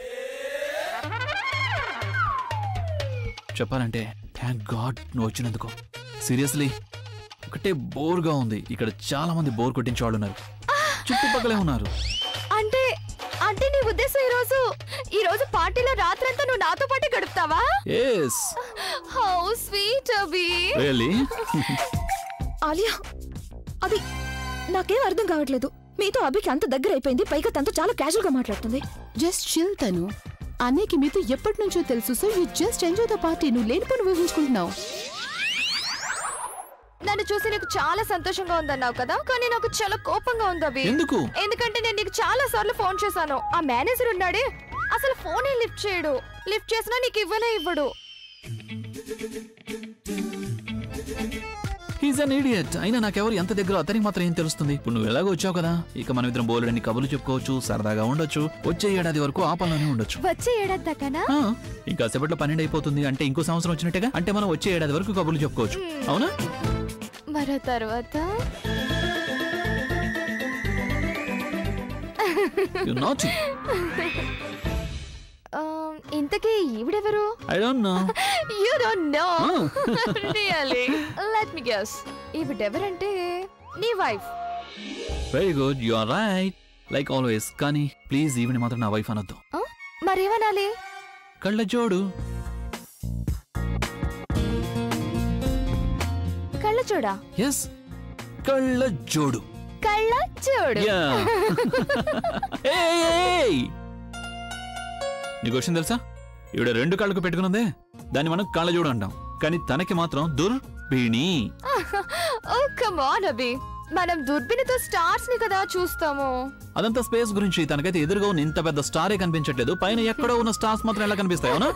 చెప్పాలంటే థ్యాంక్ గాడ్ నువ్వు వచ్చినందుకు సీరియస్లీ ఒకటే బోర్గా ఉంది ఇక్కడ చాలా మంది బోర్ కొట్టించే వాళ్ళు ఉన్నారు చుట్టుపక్కలే ఉన్నారు అంటే అంటే నీ ఉద్దేశం ఈ రోజు ఈ రోజు పార్టీలో రాత్రంతా నువ్వు నాతో పాటు గడుపుతావా yes how sweet Abhi really Alia అది నాకేం అర్థం కావట్లేదు మీతో అభికి అంత దగ్గర అయిపోయింది పైగా తనతో చాలా క్యాజువల్ గా మాట్లాడుతుంది జస్ట్ చిల్ తను అన్నయ్యకి మీతో ఎప్పటి నుంచో తెలుసు so you just enjoy the party నువ్వు లేనిపోని ఊహించుకుంటున్నావు నన్ను చూసి నీకు చాలా సంతోషంగా ఉందన్నావు కదా కానీ నాకు చాలా కోపంగా ఉంది అభి ఎందుకు? ఎందుకంటే నేను నీకు చాలా సార్లు ఫోన్ చేశాను ఆ మేనేజర్ ఉన్నాడే అసలు ఫోనే లిఫ్ట్ చేయడు లిఫ్ట్ చేసినా నీకు ఇవ్వనే ఇవ్వడు హీస్ అన్ ఇడియట్ అయినా నాకెవరు ఎంత దగ్గర అతనికి మాత్రం ఏం తెలుస్తుంది ఇప్పుడు నువ్వు ఎలాగో వచ్చావు కదా ఇక మనం ఇద్దరం బోలెడని కబుర్లు చెప్పుకోవచ్చు సరదాగా ఉండొచ్చు వచ్చే ఏడాది వరకు ఆ పనిలోనే ఉండొచ్చు వచ్చే ఏడాది దాకానా ఆ, ఇంకా సేపట్లో పన్నెండు అయిపోతుంది అంటే ఇంకో సంవత్సరం వచ్చినట్టుగా అంటే మనం వచ్చే ఏడాది వరకు కబుర్లు చెప్పుకోవచ్చు అవునా మరో తర్వాత యు నాట్ ఇంతకీ ఈవిడెవరు I don't know you don't know Oh. Really let me guess ఈవిడెవరంటే నీ wife very good you are right like always కానీ ప్లీజ్ ఈవిని మాత్రం నా వైఫ్ అనొద్దు మరేమనాలి కళ్ళ జోడు కళ్ళ చూడా ఎస్ కళ్ళ జోడు కళ్ళ చూడు Yeah. ఏయ్! నీకు విషయం తెలుసా ఈవిడ రెండు కళ్ళకు పెట్టుకున్నదే దాన్ని మనం కళ్ళ జోడు అంటాం కానీ తనకి మాత్రం దుర్బిణి ఓ కమ్ ఆన్ అభి మనం దుర్బినితో స్టార్స్ ని కదా చూస్తాము అదంతా స్పేస్ గురించి తనకైతే ఎదురుగా ఉన్న ఇంత పెద్ద స్టారే కనిపించట్లేదు పైన ఎక్కడో ఉన్న స్టార్స్ మాత్రం ఎలా కనిపిస్తాయి అవునా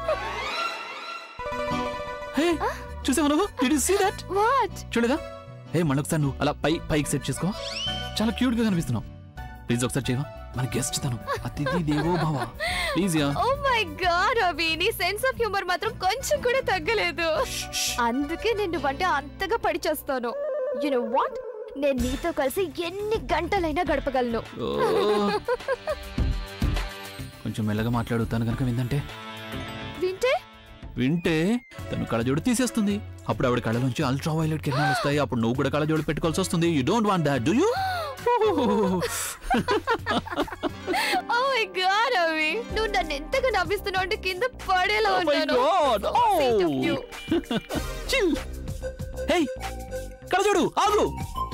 హే చూసావు నువ్వు did you see that what చూడగా హే మళ్ళొకసారి నువ్వు అలా పై పైకి సెట్ చేసుకో చాలా క్యూట్ గా కనిపిస్తున్నావు ప్లీజ్ ఒకసారి చేయవా మన గెస్ట్ తను అతిథి దేవో భవ please yeah oh my God Abhi నీ సెన్స్ ఆఫ్ హ్యూమర్ మాత్రం కొంచెం కూడా తగ్గలేదు అందుకే నిన్ను అంటే అంతగా పడి చేస్తాను యు నో వాట్ నేను నీతో కలిసి ఎన్ని గంటలైనా గడపగలను ఓ. కొంచెం మెల్లగా మాట్లాడు తను కనుక విందంటే వింటే వింటే తను కళ్ళజోడు తీసేస్తుంది అప్పుడు ఆవిడ కళ్ళ నుంచి అల్ట్రా వైలెట్ కిరణాలు వస్తాయి అప్పుడు నువ్వు కూడా కళ్ళజోడు పెట్టుకోవాల్సి వస్తుంది you don't want that do you oh my God అవి నువ్వు నన్ను ఎంతగా నవ్విస్తున్నావు అంటే కింద పడేలా Oh my ఉన్నాను God. Sweet of Oh. you. Chill hey కళ్ళజోడు ఆగు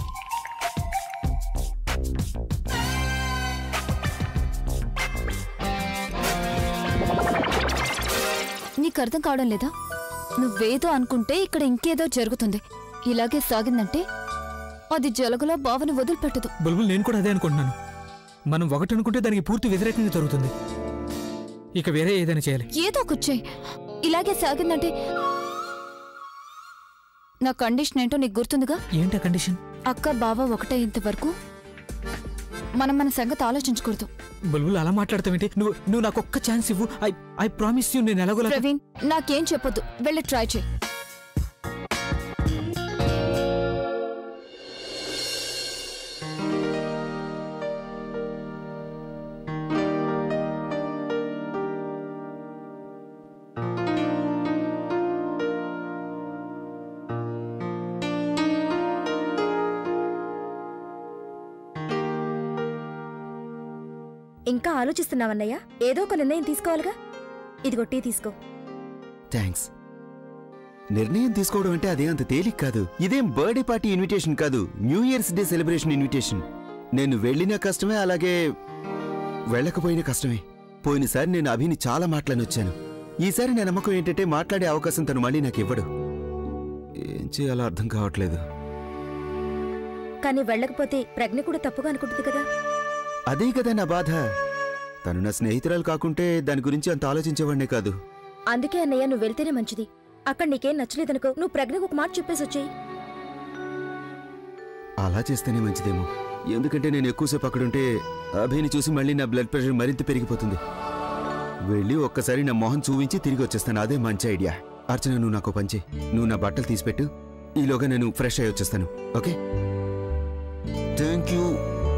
నీకు అర్థం కావడం లేదా నువ్వేదో అనుకుంటే ఇక్కడ ఇంకేదో జరుగుతుంది ఇలాగే సాగిందంటే అది జలగలా బావని వదిలిపెట్టదు బుల్బుల్ నేను కూడా అదే అనుకుంటున్నాను మనం ఒకటి అనుకుంటే దానికి పూర్తి వ్యతిరేకంగా జరుగుతుంది ఇక వేరే ఏదైనా చేయాలి ఏదో ఒకటి చెయ్యి ఇలాగే సాగిందంటే నా కండిషన్ ఏంటో నీకు గుర్తుందిగా ఏంటి ఆ కండిషన్ అక్క బావ ఒకటే ఇంతవరకు మనం మన సంగతి ఆలోచించకూడదు బుల్బుల్ అలా మాట్లాడతావేంటి నువ్వు నువ్వు నాకు ఒక్క ఛాన్స్ ఇవ్వు ఐ ఐ ప్రామిస్ యూ నేను ఎలాగోలా ప్రవీణ్ నాకేం చెప్పొద్దు వెళ్ళి ట్రై చేయి ఇంకా ఆలోచిస్తున్నావన్నయ్య ఏదో ఒక నిర్ణయం తీసుకోవాలిగా ఇదిగో టీ తీసుకో థ్యాంక్స్ నిర్ణయం తీసుకోవడం అంటే అదే అంత తేలిక కాదు ఇదేం బర్త్డే పార్టీ ఇన్విటేషన్ కాదు new year's day celebration invitation నేను వెళ్ళిన కష్టమే అలాగే వెళ్ళకపోయిన కష్టమే పోయినసారి నేను అభిని చాలా మాట్లాడి వచ్చాను ఈసారి నా నమ్మకం ఏంటంటే మాట్లాడే అవకాశం తను మళ్ళీ నాకు ఇవ్వడు ఏం చేయాలో అర్థం కావట్లేదు కానీ వెళ్ళకపోతే ప్రజ్ఞ కూడా తప్పుగా అనుకుంటుంది కదా అదే కదా నా బాధ తను నా స్నేహితురాలు కాకుంటే దాని గురించి అంత ఆలోచించేవాడినే కాదు అందుకే అన్నయ్య నువ్వు వెళ్తేనే మంచిది అక్కడ నీకేం నచ్చలేదనుకో నువ్వు ప్రజ్ఞకు ఒక మాట చెప్పేసి వచ్చేయి అలా చేస్తేనే మంచిదేమో ఎందుకంటే నేను ఎక్కువసేపు అక్కడుంటే అభిని చూసి మళ్ళీ నా బ్లడ్ ప్రెషర్ మరింత పెరిగిపోతుంది వెళ్ళి ఒక్కసారి నా మొహం చూపించి తిరిగి వచ్చేస్తాను అదే మంచి ఐడియా అర్చన నువ్వు నాకు పంచే నువ్వు నా బట్టలు తీసిపెట్టు ఈలోగా నేను ఫ్రెష్ అయ్యి వచ్చేస్తాను okay thank you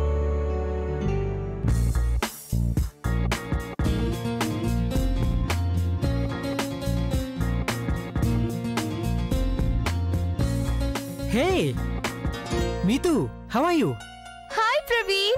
hey Mitu how are you hi Praveen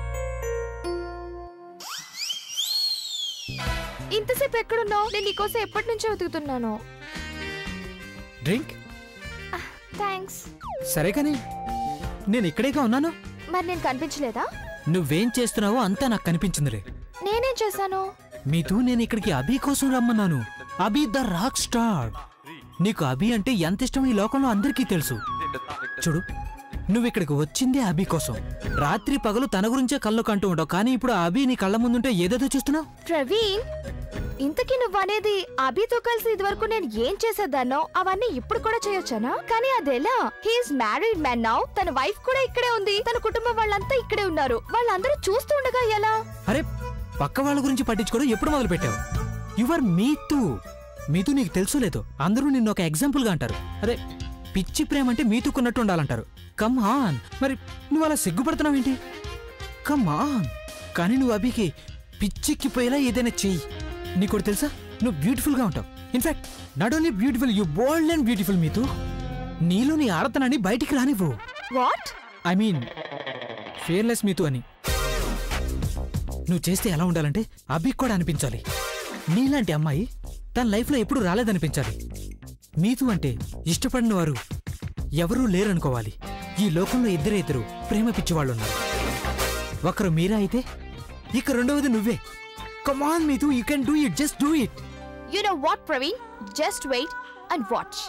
ఇంతసేపు ఎక్కడున్నావు నేను నీకోసం ఎప్పటి నుంచో వెతుకుతున్నాను డ్రింక్ థ్యాంక్స్ సరే కానీ నేను ఇక్కడేగా ఉన్నాను మరి నేను కనిపించలేదా నువ్వేం చేస్తున్నావో అంతా నాకు కనిపించిందిలే నేనేం చేశాను మీతూ నేను ఇక్కడికి అభి కోసం రమ్మన్నాను అభి ద రాక్ స్టార్ నీకు అభి అంటే ఎంత ఇష్టం ఈ లోకంలో అందరికీ తెలుసు చూడు నువ్వు ఇక్కడికి వచ్చిందే అభి కోసం రాత్రి పగలు తన గురించే కళ్ళు కంటూ ఉంటావు కానీ ఇప్పుడు ఆ అభి నీ కళ్ళ ముందుంటే ఏదేదో చూస్తున్నావు ప్రవీణ్ ఇంతకీ నువ్వు అనేది అభితో కలిసి ఇదివరకు నేను ఏం చేసేదాన్నో అవన్నీ ఇప్పుడు కూడా చేయొచ్చానా కానీ అదెలా హీఈస్ మ్యారీడ్ మ్యాన్ నౌ తన వైఫ్ కూడా ఇక్కడే ఉంది తన కుటుంబం వాళ్ళంతా ఇక్కడే ఉన్నారు వాళ్ళందరూ చూస్తూ ఉండగా ఎలా అరే పక్క వాళ్ళ గురించి పట్టించుకోవడం ఎప్పుడు మొదలు పెట్టావు యువర్ మీతూ మీతూ నీకు తెలుసు లేదు అందరూ నిన్ను ఒక ఎగ్జాంపుల్ గా అంటారు అరే పిచ్చి ప్రేమ అంటే మీతూకున్నట్టు ఉండాలంటారు కమ్ ఆన్ మరి నువ్వు అలా సిగ్గుపడుతున్నావేంటి కమ్ ఆన్ కానీ నువ్వు అభికి పిచ్చెక్కిపోయేలా ఏదైనా చెయ్యి నీకు తెలుసా నువ్వు బ్యూటిఫుల్గా ఉంటావు in fact not only beautiful you bold and beautiful Mitu నీలో నీ ఆడతనాన్ని బయటికి రానివ్వు what I mean fearless Mitu అని నువ్వు చేస్తే ఎలా ఉండాలంటే అభికి కూడా అనిపించాలి నీలాంటి అమ్మాయి తన లైఫ్లో ఎప్పుడు రాలేదనిపించాలి మీతూ అంటే ఇష్టపడిన వారు ఎవరూ లేరనుకోవాలి ఈ లోకంలో ఇద్దరే ఇద్దరు ప్రేమ పిచ్చివాళ్ళు ఉన్నారు ఒకరు మీరా అయితే ఇక రెండవది నువ్వే come on Mitu you can do it just do it you know what Praveen just wait and watch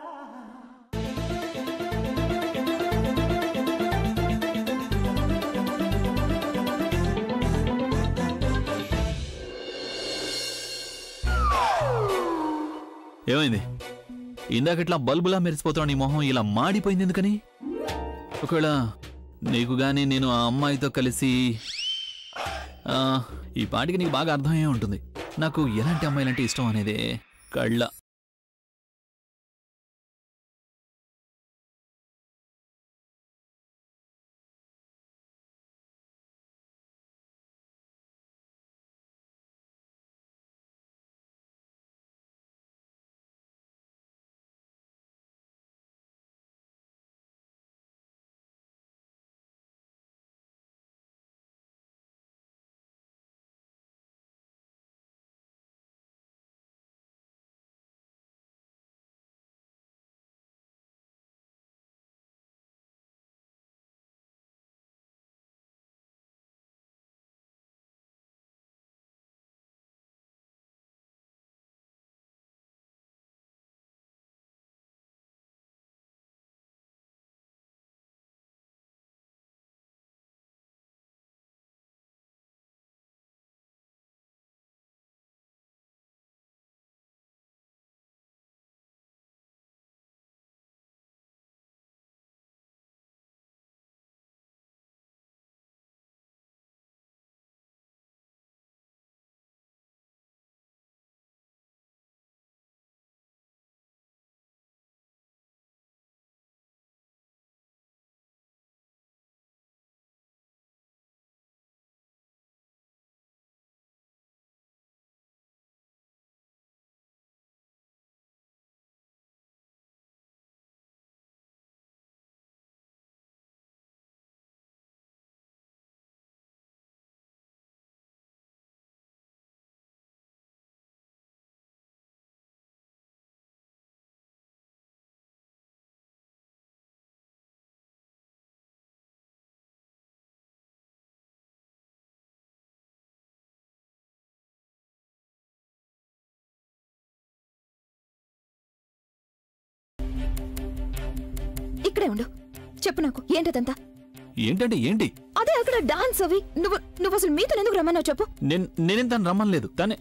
ఏమైంది ఇందాక ఇట్లా బల్బులా మెరిసిపోతున్నావు నీ మొహం ఇలా మాడిపోయింది ఎందుకని ఒకవేళ నీకు గాని నేను ఆ అమ్మాయితో కలిసి ఆ, ఈ పాటికి నీకు బాగా అర్థమయ్యే ఉంటుంది నాకు ఎలాంటి అమ్మాయిలంటే ఇష్టం అనేది కళ్ళ ఇక్కడే ఉండు చెప్పు నాకు ఏంటదంతా ఏంటంటే ఏంటి అదే అక్కడ డాన్స్ అవి నువ్వు నువ్వు అసలు మీతో ఎందుకు రమ్మన్నావు చెప్పు నేను నేనేం తను రమ్మనలేదు తనే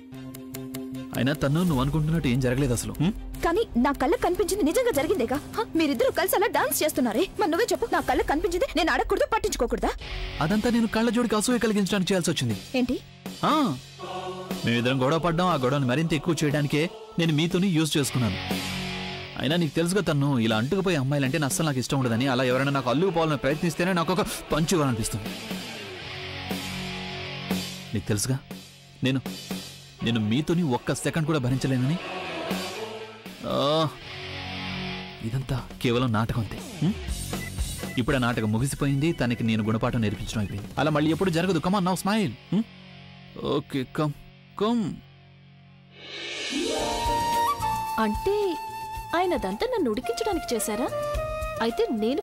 అయినా తను నువ్వు అనుకుంటున్నట్టు ఏం జరగలేదు అసలు హ్మ్? కానీ నా కళ్ళకు కనిపించింది నిజంగా జరిగిందేగా హ, మీరిద్దరూ కలిసి అలా డాన్స్ చేస్తున్నారే మరి నువ్వే చెప్పు నా కళ్ళకు కనిపించింది నేను అడగకూడదు పట్టించుకోకూడదా అదంతా నేను కళ్ళ జోడికి అసూయ కలిగించడానికి చేయాల్సి వచ్చింది ఏంటి ఆ, మేమిద్దరం గొడవ పడ్డాం ఆ గొడవను మరింత ఎక్కువ చేయడానికే నేను మీతోని యూజ్ చేసుకున్నాను అయినా నీకు తెలుసుగా తను ఇలా అంటుకుపోయే అమ్మాయిలంటే నా అస్సలు నాకు ఇష్టం ఉండదని అలా ఎవరైనా నాకు అల్లుకుపోవాలని ప్రయత్నిస్తేనే నాకు ఒక పంచు ఇవ్వాలనిపిస్తుంది నీకు తెలుసుగా నేను నేను మీతోని ఒక్క సెకండ్ కూడా భరించలేనని ఆ, ఇదంతా కేవలం నాటకం అంతే హ్మ్? ఇప్పుడు ఆ నాటకం ముగిసిపోయింది తనకి నేను గుణపాఠం నేర్పించడం అయిపోయింది అలా మళ్ళీ ఎప్పుడు జరగదు come on now smile okay come come అంటే ఆయన అదంతా నన్ను ఉడికించడానికి చేశారా అయితే నేను